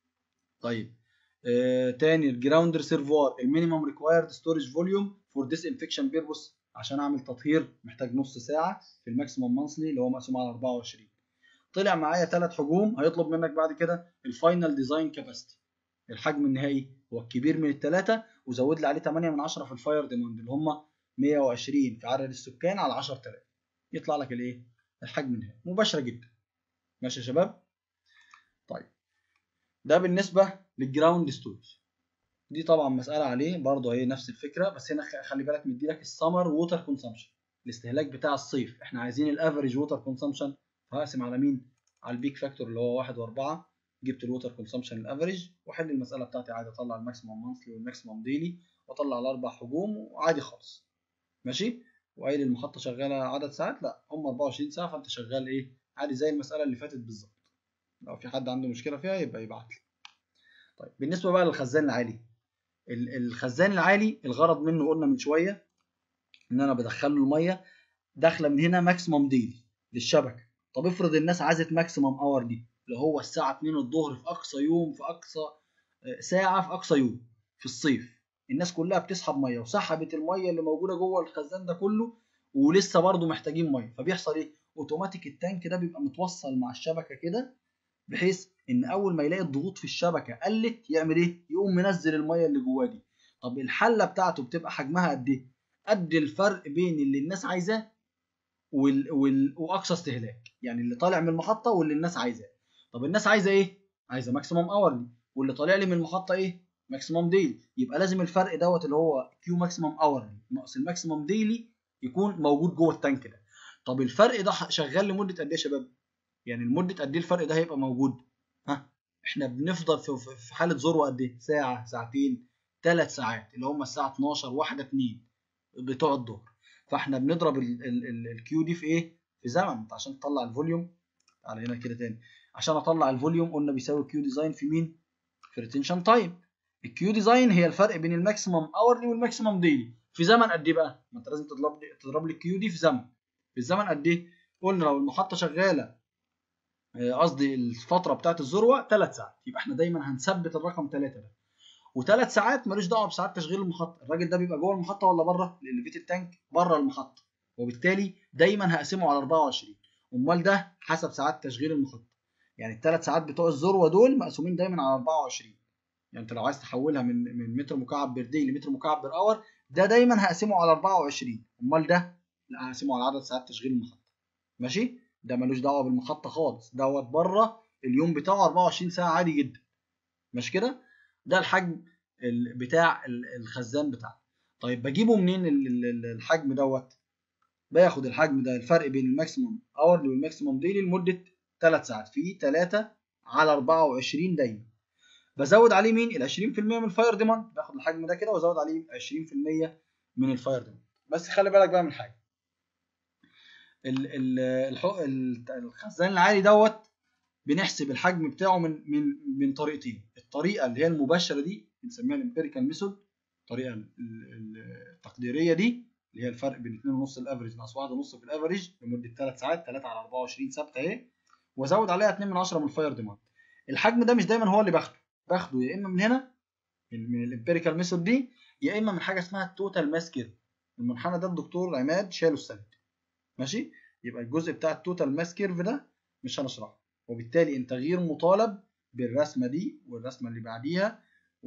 طيب آه تاني الجراوند ريسيرفوار المينيمم ريكوايرد ستورج فوليوم فور ديس انفكشن بيربوس عشان اعمل تطهير محتاج نص ساعه في الماكسيمم مانثلي اللي هو مقسوم على 24 طلع معايا ثلاث حجوم هيطلب منك بعد كده الفاينل ديزاين كاباسيتي الحجم النهائي هو الكبير من الثلاثه وزود لي عليه 8 من 10 في الفاير ديماند اللي هم 120 في عدد السكان على 10000 يطلع لك الايه الحجم النهائي مباشره جدا ماشي يا شباب طيب ده بالنسبه للجراوند ستورج دي طبعا مساله عليه برضه هي نفس الفكره بس هنا خلي بالك مدي لك السمر ووتر كونسامشن الاستهلاك بتاع الصيف احنا عايزين الافريج ووتر كونسامشن فهقسم على مين على البيك فاكتور اللي هو 1 و4 جبت الووتر كونسامشن الافريج واحل المساله بتاعتي عادي اطلع الماكسيمم مانثلي والماكسيمم ديلي واطلع الاربع حجوم وعادي خالص ماشي وقايل المحطه شغاله عدد ساعات لا هم 24 ساعه فانت شغال ايه عادي زي المساله اللي فاتت بالظبط لو في حد عنده مشكله فيها يبقى يبعت لي طيب بالنسبه بقى للخزان العالي الخزان العالي الغرض منه قلنا من شويه ان انا بدخل له الميه داخله من هنا ماكسيمم ديلي للشبكه طب افرض الناس عايزه ماكسيمم اور دي اللي هو الساعه 2 الظهر في اقصى يوم في اقصى ساعه في اقصى يوم في الصيف الناس كلها بتسحب ميه وسحبت الميه اللي موجوده جوه الخزان ده كله ولسه برضه محتاجين ميه فبيحصل ايه اوتوماتيك التانك ده بيبقى متوصل مع الشبكه كده بحيث ان اول ما يلاقي الضغوط في الشبكه قلت يعمل ايه يقوم منزل الميه اللي جواه دي طب الحله بتاعته بتبقى حجمها قد ايه قد الفرق بين اللي الناس عايزاه وال... وال... واقصى استهلاك يعني اللي طالع من المحطه واللي الناس عايزاه طب الناس عايزه ايه عايزه ماكسيموم اورلي واللي طالع لي من المحطه ايه ماكسيموم ديلي يبقى لازم الفرق دوت اللي هو كيو ماكسيموم اورلي ناقص الماكسيموم ديلي يكون موجود جوه التانك ده طب الفرق ده شغال لمده قد ايه يا شباب يعني لمده قد ايه الفرق ده هيبقى موجود ها احنا بنفضل في في حاله ذروه قد ايه ساعه ساعتين ثلاث ساعات اللي هم الساعه 12 1 2 بتوع الظهر فاحنا بنضرب الكيو دي في ايه في زمن انت عشان تطلع الفوليوم على هنا كده تاني عشان اطلع الفوليوم قلنا بيساوي كيو ديزاين في مين في ريتنشن تايم الكيو ديزاين هي الفرق بين الماكسيمم اورلي والماكسيمم ديلي في زمن قد ايه بقى ما انت لازم تضرب لي تضرب لي الكيو دي في زمن في الزمن قد ايه قلنا لو المحطه شغاله قصدي الفتره بتاعت الذروه 3 ساعات يبقى احنا دايما هنثبت الرقم 3 ده وثلاث ساعات ملوش دعوه بساعات تشغيل المحطه الراجل ده بيبقى جوه المحطه ولا بره الاليفيتد تانك بره المحطه وبالتالي دايما هقسمه على 24 امال ده حسب ساعات تشغيل المحطه يعني الثلاث ساعات بتوع الذروه دول مقسومين دايما على 24 يعني انت لو عايز تحولها من من متر مكعب بير دي لمتر مكعب بير اور ده دايما هقسمه على 24 امال ده لا هقسمه على عدد ساعات تشغيل المحطه ماشي ده ملوش دعوه بالمحطه خالص دوت بره اليوم بتاعه 24 ساعه عادي جدا مش كده ده الحجم بتاع الخزان بتاعنا طيب بجيبه منين الحجم دوت باخد الحجم ده الفرق بين الماكسيموم اورلي والماكسيموم ديلي لمده 3 ساعات في 3 على 24 دايما بزود عليه مين ال 20% من الفاير ديماند باخد الحجم ده كده وازود عليه 20% من الفاير ديماند بس خلي بالك بقى من حاجه ال ال الخزان العالي دوت بنحسب الحجم بتاعه من من من طريقتين الطريقه اللي هي المباشره دي بنسميها الامبيريكال ميثود الطريقه التقديريه دي اللي هي الفرق بين 2.5 الافريج ناقص 1.5 في الافريج لمده 3 ساعات 3 على 24 ثابته اهي وازود عليها 2 من 10 من الفاير ديماند الحجم ده مش دايما هو اللي باخده باخده يا اما من هنا من, من الامبيريكال ميثود دي يا اما من حاجه اسمها التوتال ماس كيرف المنحنى ده الدكتور عماد شاله السنه ماشي يبقى الجزء بتاع التوتال ماس كيرف ده مش هنشرحه وبالتالي انت غير مطالب بالرسمه دي والرسمه اللي بعديها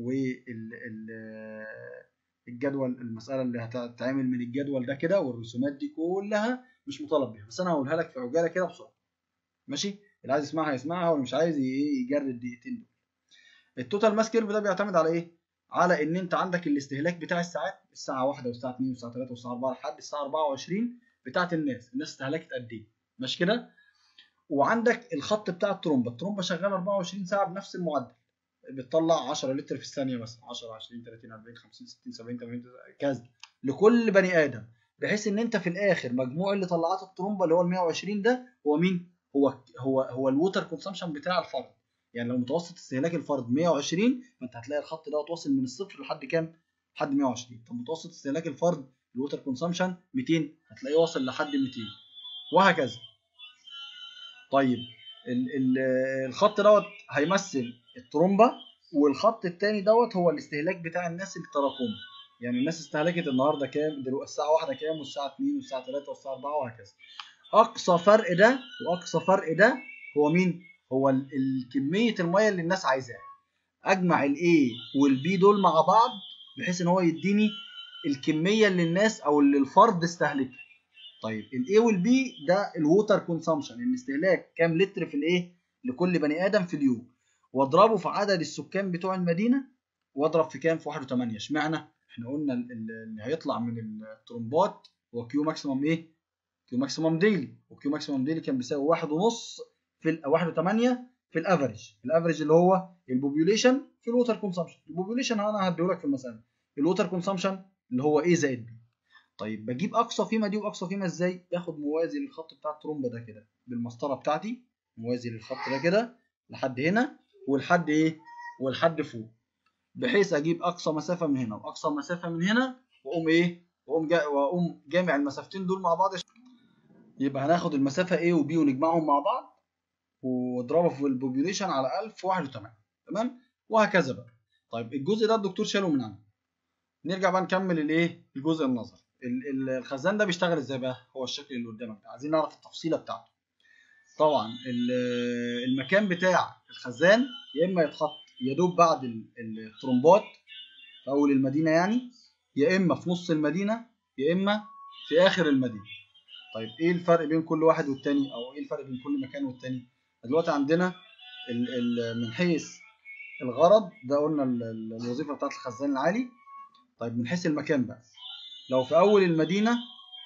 والجدول المساله اللي هتتعمل من الجدول ده كده والرسومات دي كلها مش مطالب بيها بس انا هقولها لك في عجاله كده بسرعه ماشي اللي عايز يسمعها يسمعها واللي مش عايز يجرد الدقيقتين دول التوتال ماس كيرف ده بيعتمد على ايه على ان انت عندك الاستهلاك بتاع الساعات الساعه 1 والساعه 2 والساعه 3 والساعه 4 لحد الساعه 24 بتاعت الناس الناس استهلكت قد ايه مش كده وعندك الخط بتاع الترومبه الترومبه شغاله 24 ساعه بنفس المعدل بتطلع 10 لتر في الثانيه مثلا 10 20 30 40 50 60 70 80 كذا لكل بني ادم بحيث ان انت في الاخر مجموع اللي طلعت الترومبه اللي هو ال 120 ده هو مين هو هو هو الووتر كونسامشن بتاع الفرد يعني لو متوسط استهلاك الفرد 120 فانت هتلاقي الخط ده واصل من الصفر لحد كام لحد 120 طب متوسط استهلاك الفرد الووتر كونسامشن 200 هتلاقيه واصل لحد 200 وهكذا طيب ال ال الخط دوت هيمثل الترومبه والخط الثاني دوت هو الاستهلاك بتاع الناس التراكمي يعني الناس استهلكت النهارده كام دلوقتي الساعه 1 كام والساعه 2 والساعه 3 والساعه 4 وهكذا اقصى فرق ده واقصى فرق ده هو مين هو كميه الميه اللي الناس عايزاها اجمع الاي والبي دول مع بعض بحيث ان هو يديني الكميه اللي الناس او اللي الفرد استهلكها طيب الاي والبي ده الووتر كونسامشن الاستهلاك كام لتر في الايه لكل بني ادم في اليوم واضربه في عدد السكان بتوع المدينه واضرب في كام في 1 8 اشمعنى احنا قلنا اللي هيطلع من الترومبات هو كيو ماكسيمم ايه كيو ماكسيمم ديلي وكيو ماكسيمم ديلي كان بيساوي واحد ونص في ال 1 8 في الافريج الافريج اللي هو البوبيوليشن في الووتر كونسامشن البوبيوليشن انا هديهولك في المساله الووتر كونسامشن اللي هو ايه زائد بي طيب بجيب اقصى قيمه دي واقصى قيمه ازاي باخد موازي للخط بتاع الترومبه ده كده بالمسطره بتاعتي موازي للخط ده كده لحد هنا ولحد ايه ولحد فوق بحيث اجيب اقصى مسافه من هنا واقصى مسافه من هنا واقوم ايه واقوم جا واقوم جامع المسافتين دول مع بعض يبقى هناخد المسافه A وB ونجمعهم مع بعض واضربها في البوبيوليشن على 1000 واحد وتمام تمام وهكذا بقى طيب الجزء ده الدكتور شاله من عندنا نرجع بقى نكمل الايه الجزء النظري الخزان ده بيشتغل ازاي بقى هو الشكل اللي قدامك ده عايزين نعرف التفصيله بتاعته طبعا ال- المكان بتاع الخزان يا اما يتحط يا دوب بعد ال- الترمبات في اول المدينه يعني يا اما في نص المدينه يا اما في اخر المدينه طيب ايه الفرق بين كل واحد والتاني او ايه الفرق بين كل مكان والتاني دلوقتي عندنا ال ال من حيث الغرض ده قلنا ال- ال- الوظيفه بتاعت الخزان العالي طيب من حيث المكان بقى لو في اول المدينه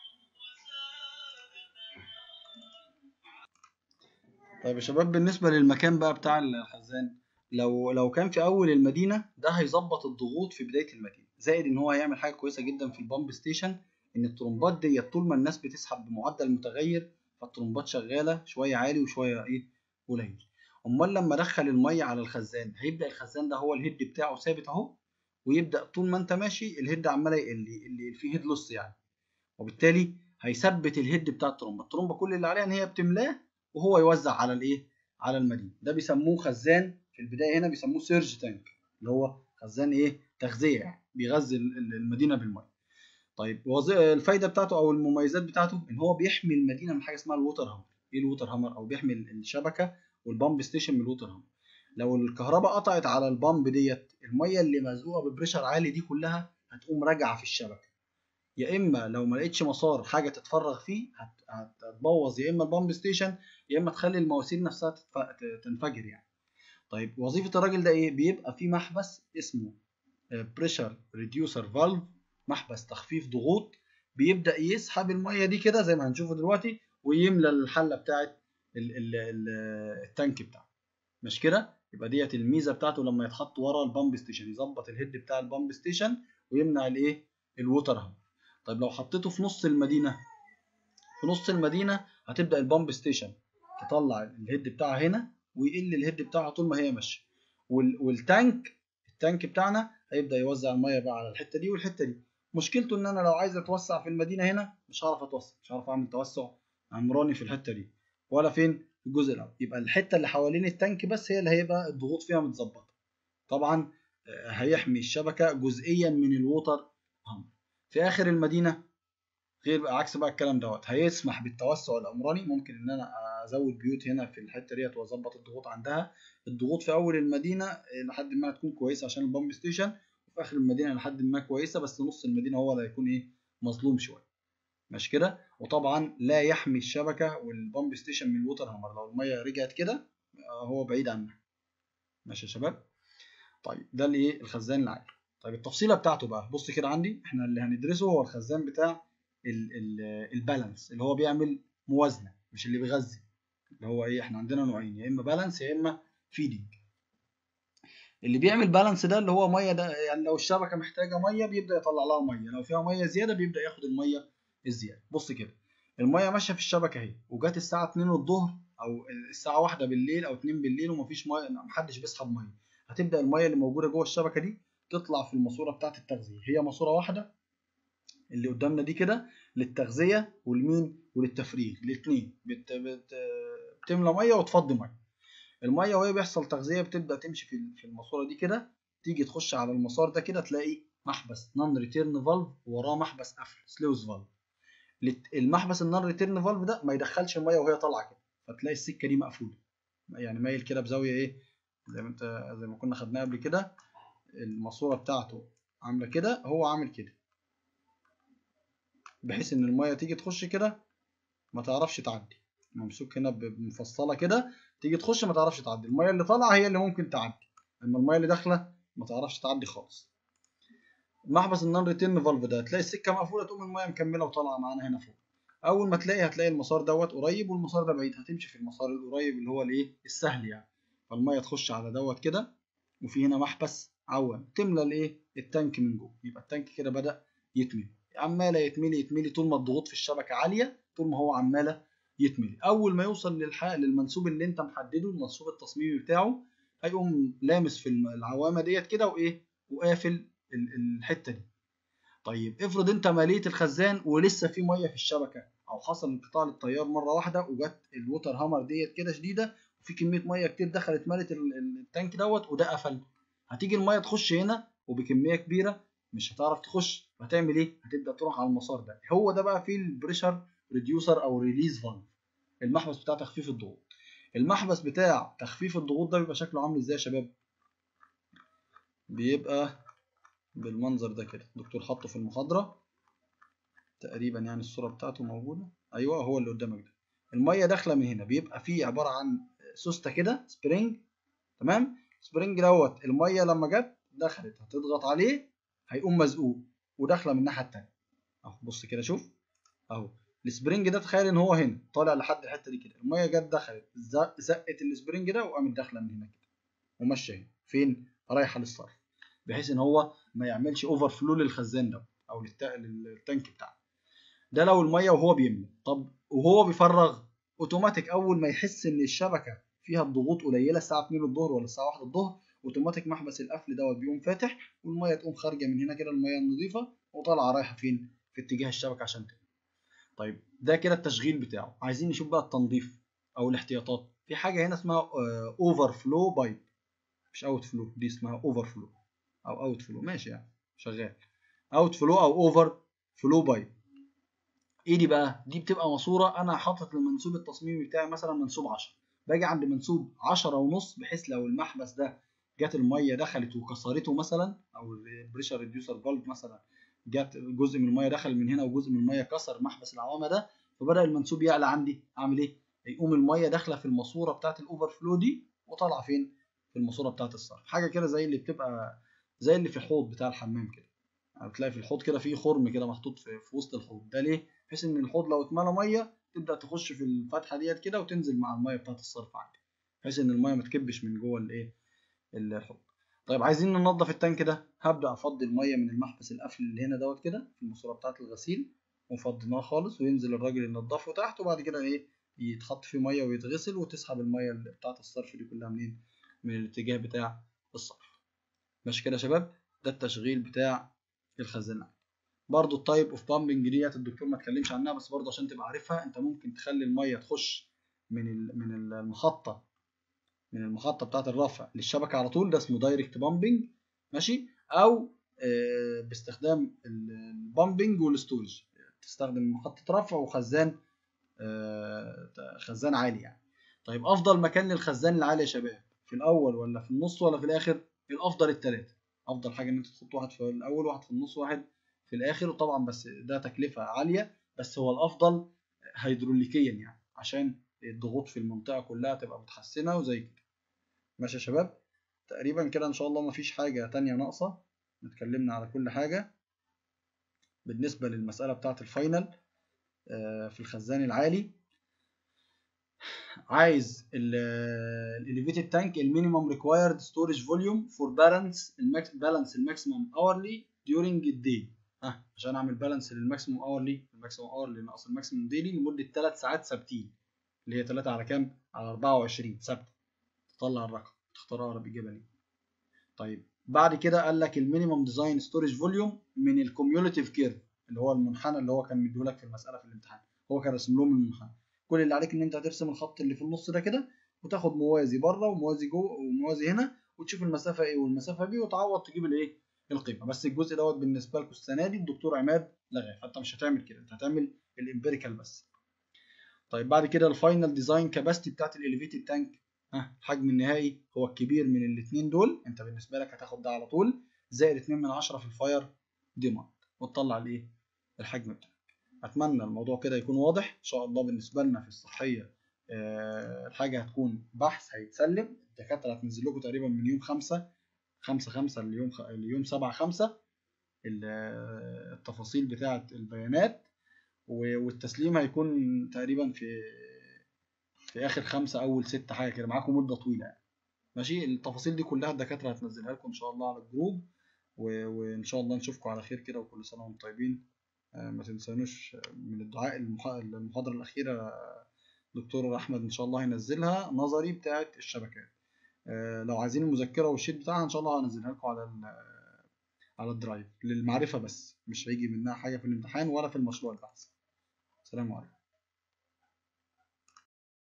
طيب يا شباب بالنسبه للمكان بقى بتاع الخزان لو لو كان في اول المدينه ده هيظبط الضغوط في بدايه المدينه زائد ان هو هيعمل حاجه كويسه جدا في البامب ستيشن ان الترمبات ديت طول ما الناس بتسحب بمعدل متغير فالترمبات شغاله شويه عالي وشويه ايه قليل امال لما ادخل الميه على الخزان هيبدا الخزان ده هو الهيد بتاعه ثابت اهو ويبدا طول ما انت ماشي الهيد عمال يقل اللي فيه هيد لوس يعني وبالتالي هيثبت الهيد بتاع الترمبه الترمبه كل اللي عليها ان هي بتملاه وهو يوزع على الايه على المدينه ده بيسموه خزان في البدايه هنا بيسموه سيرج تانك اللي هو خزان ايه تغذيه يعني بيغذي ال- ال- المدينه بالميه طيب وظي- الفايده بتاعته او المميزات بتاعته ان هو بيحمي المدينه من حاجه اسمها الووتر هامر ايه الووتر هامر او بيحمي ال- الشبكه والبامب ستيشن من الووتر هامر لو الكهرباء قطعت على البامب ديت الميه اللي مزقوقه ببريشر عالي دي كلها هتقوم راجعه في الشبكه يا اما لو ما لقيتش مسار حاجه تتفرغ فيه هت- هت- هتبوظ يا اما البامب ستيشن يا اما تخلي المواسير نفسها تتف- ت- تنفجر يعني طيب وظيفه الراجل ده ايه بيبقى في محبس اسمه بريشر ريديوسر فالف محبس تخفيف ضغوط بيبدا يسحب الميه دي كده زي ما هنشوفه دلوقتي ويملى الحله بتاعت ال- ال- ال- التانك بتاعه مش كده يبقى ديت الميزه بتاعته لما يتحط ورا البامب ستيشن يظبط الهيد بتاع البامب ستيشن ويمنع الايه الووتر هامر طيب لو حطيته في نص المدينه في نص المدينه هتبدا البامب ستيشن تطلع الهيد بتاعها هنا ويقل الهيد بتاعها طول ما هي ماشيه وال- والتانك التانك بتاعنا هيبدا يوزع الميه بقى على الحته دي والحته دي مشكلته ان انا لو عايز اتوسع في المدينه هنا مش هعرف اتوسع مش هعرف اعمل توسع عمراني في الحته دي ولا فين في الجزء الاول يبقى الحته اللي حوالين التانك بس هي اللي هيبقى الضغوط فيها متظبطه طبعا آه، هيحمي الشبكه جزئيا من الووتر هامر في اخر المدينه غير بقى عكس بقى الكلام دوت هيسمح بالتوسع العمراني ممكن ان انا ازود بيوت هنا في الحته ديت واظبط الضغوط عندها الضغوط في اول المدينه آه، لحد ما تكون كويسه عشان البامب ستيشن وفي اخر المدينه لحد ما كويسه بس نص المدينه هو اللي هيكون ايه مظلوم شويه مش كده وطبعا لا يحمي الشبكه والبامب ستيشن من الووتر هامر لو الميه رجعت كده آه، هو بعيد عنها ماشي يا شباب طيب ده اللي ايه الخزان العالي طيب التفصيله بتاعته بقى بص كده عندي احنا اللي هندرسه هو الخزان بتاع ال- ال- البالانس اللي هو بيعمل موازنه مش اللي بيغذي اللي هو ايه احنا عندنا نوعين يا اما بالانس يا اما فيدنج اللي بيعمل بالانس ده اللي هو ميه ده يعني لو الشبكه محتاجه ميه بيبدا يطلع لها ميه لو فيها ميه زياده بيبدا ياخد الميه الزياده بص كده الميه ماشيه في الشبكه اهي وجات الساعه 2 الظهر او الساعه 1 بالليل او 2 بالليل ومفيش ميه محدش بيسحب ميه هتبدا الميه اللي موجوده جوه الشبكه دي تطلع في الماسوره بتاعه التغذيه هي ماسوره واحده اللي قدامنا دي كده للتغذيه والمين وللتفريغ الاثنين بت... بت... بتملى ميه وتفضي ميه الميه وهي بيحصل تغذيه بتبدا تمشي في في الماسوره دي كده تيجي تخش على المسار ده كده تلاقي محبس نون ريتيرن فالف وراه محبس قفل سلوز فالف المحبس النون ريتيرن فالف ده ما يدخلش الميه وهي طالعه كده فتلاقي السكه دي مقفوله يعني مايل كده بزاويه ايه زي ما انت زي ما كنا خدناها قبل كده الماسوره بتاعته عامله كده هو عامل كده بحيث ان الميه تيجي تخش كده ما تعرفش تعدي ممسوك هنا بمفصله كده تيجي تخش ما تعرفش تعدي الميه اللي طالعه هي اللي ممكن تعدي اما الميه اللي داخله ما تعرفش تعدي خالص محبس النون ريتيرن فالف ده تلاقي السكه مقفوله تقوم الميه مكمله وطالعه معانا هنا فوق اول ما تلاقي هتلاقي المسار دوت قريب والمسار ده بعيد هتمشي في المسار القريب اللي هو الايه السهل يعني فالميه تخش على دوت كده وفي هنا محبس عوم تملى الايه التانك من جوه يبقى التانك كده بدا يتملي عماله يتملي يتملي طول ما الضغوط في الشبكه عاليه طول ما هو عماله يتملي اول ما يوصل للحق للمنسوب اللي انت محدده المنسوب التصميمي بتاعه هيقوم لامس في العوامه ديت كده وايه وقافل الحته دي طيب افرض انت مليت الخزان ولسه في ميه في الشبكه او حصل انقطاع للتيار مره واحده وجت الووتر هامر ديت كده شديده وفي كميه ميه كتير دخلت ملت التانك دوت وده قفل هتيجي الميه تخش هنا وبكميه كبيره مش هتعرف تخش هتعمل ايه هتبدا تروح على المسار ده هو ده بقى فيه البريشر ريديوسر او ريليز فالف المحبس بتاع تخفيف الضغوط المحبس بتاع تخفيف الضغوط ده بيبقى شكله عامل ازاي يا شباب بيبقى بالمنظر ده كده الدكتور حطه في المحاضرة تقريبا يعني الصورة بتاعته موجودة ايوه هو اللي قدامك ده المية داخلة من هنا بيبقى فيه عبارة عن سوستة كده سبرينج تمام سبرينج دوت المية لما جت دخلت هتضغط عليه هيقوم مزقوق وداخلة من الناحية التانية اهو بص كده شوف اهو السبرينج ده تخيل ان هو هنا طالع لحد الحتة دي كده المية جت دخلت زقت السبرينج ده وقامت داخلة من هنا كده وماشية هنا فين رايحة للصرف بحيث ان هو ما يعملش اوفر فلو للخزان ده او للتانك بتاعه ده لو الميه وهو بيملى طب وهو بيفرغ اوتوماتيك اول ما يحس ان الشبكه فيها الضغوط قليله الساعه 2 الظهر ولا الساعه 1 الظهر اوتوماتيك محبس القفل دوت بيقوم فاتح والميه تقوم خارجه من هنا كده الميه النظيفه وطالعه رايحه فين في اتجاه الشبكه عشان تملى طيب ده كده التشغيل بتاعه عايزين نشوف بقى التنظيف او الاحتياطات في حاجه هنا اسمها اوفر فلو بايب مش اوت فلو دي اسمها اوفر فلو او اوت فلو ماشي يعني شغال اوت فلو او اوفر فلو بايب ايه دي بقى دي بتبقى ماسوره انا حاطط المنسوب التصميمي بتاعي مثلا منسوب 10 باجي عند منسوب 10 ونص بحيث لو المحبس ده جت الميه دخلت وكسرته مثلا او البريشر ريديوسر فالف مثلا جت جزء من الميه دخل من هنا وجزء من الميه كسر محبس العوامه ده فبدا المنسوب يعلى عندي اعمل ايه يقوم الميه داخله في الماسوره بتاعه الاوفر فلو دي وطالعه فين في الماسوره بتاعه الصرف حاجه كده زي اللي بتبقى زي اللي في الحوض بتاع الحمام كده يعني بتلاقي في الحوض كده في خرم كده محطوط في, في وسط الحوض ده ليه بحيث ان الحوض لو اتملى ميه تبدا تخش في الفتحه ديت كده وتنزل مع الميه بتاعه الصرف عادي بحيث ان الميه ما تكبش من جوه الايه الحوض طيب عايزين ننظف التانك ده هبدا افضي الميه من المحبس القفل اللي هنا دوت كده في الماسوره بتاعه الغسيل وفضيناه خالص وينزل الراجل ينضفه تحت وبعد كده ايه يتحط فيه ميه ويتغسل وتسحب الميه بتاعه الصرف دي كلها منين من الاتجاه بتاع الصرف ماشي كده يا شباب ده التشغيل بتاع الخزان برضو التايب اوف بامبنج ديت الدكتور ما اتكلمش عنها بس برضو عشان تبقى عارفها انت ممكن تخلي الميه تخش من من المحطه من المحطه بتاعه الرفع للشبكه على طول ده اسمه دايركت بامبنج ماشي او آه باستخدام البامبنج والستورج تستخدم محطه رفع وخزان آه خزان عالي يعني طيب افضل مكان للخزان العالي يا شباب في الاول ولا في النص ولا في الاخر الافضل الثلاثه افضل حاجه ان انت تحط واحد في الاول واحد في النص واحد في الاخر وطبعا بس ده تكلفه عاليه بس هو الافضل هيدروليكيا يعني عشان الضغوط في المنطقه كلها تبقى متحسنه وزي كده ماشي يا شباب تقريبا كده ان شاء الله مفيش حاجه تانية ناقصه اتكلمنا على كل حاجه بالنسبه للمساله بتاعه الفاينل في الخزان العالي عايز الاليفيتد تانك المينيمم ريكوايرد ستورج فوليوم فور بالانس بالانس الماكسيمم اورلي during الدي ها عشان اعمل بالانس للماكسيمم اورلي الماكسيمم اورلي ناقص الماكسيمم ديلي لمده 3 ساعات ثابتين اللي هي 3 على كام على 24 ثابته تطلع الرقم تختار اقرب اجابه ليه طيب بعد كده قال لك المينيمم ديزاين ستورج فوليوم من الكوميوليتيف كيرف اللي هو المنحنى اللي هو كان مديهولك في المساله في الامتحان هو كان راسم لهم المنحنى كل اللي عليك ان انت هترسم الخط اللي في النص ده كده وتاخد موازي بره وموازي جوه وموازي هنا وتشوف المسافه ايه والمسافه بي وتعوض تجيب الايه القيمه بس الجزء دوت بالنسبه لكم السنه دي الدكتور عماد لغاه فانت مش هتعمل كده انت هتعمل الامبيريكال بس طيب بعد كده الفاينل ديزاين كاباسيتي بتاعت الاليفيتد تانك ها الحجم النهائي هو الكبير من الاثنين دول انت بالنسبه لك هتاخد ده على طول زائد 2 من 10 في الفاير ديماند وتطلع الايه الحجم بتاعك اتمنى الموضوع كده يكون واضح ان شاء الله بالنسبه لنا في الصحيه أه الحاجه هتكون بحث هيتسلم الدكاتره هتنزل لكم تقريبا من يوم 5 5 5 ليوم خ... ليوم 7 5 التفاصيل بتاعه البيانات والتسليم هيكون تقريبا في في اخر خمسة اول ستة حاجه كده معاكم مده طويله يعني ماشي التفاصيل دي كلها الدكاتره هتنزلها لكم ان شاء الله على الجروب و... وان شاء الله نشوفكم على خير كده وكل سنه وانتم طيبين ما تنسانوش من الدعاء المحاضره الاخيره دكتور احمد ان شاء الله هينزلها نظري بتاعه الشبكات لو عايزين المذكره والشيت بتاعها ان شاء الله هنزلها لكم على على الدرايف للمعرفه بس مش هيجي منها حاجه في الامتحان ولا في المشروع البحث سلام عليكم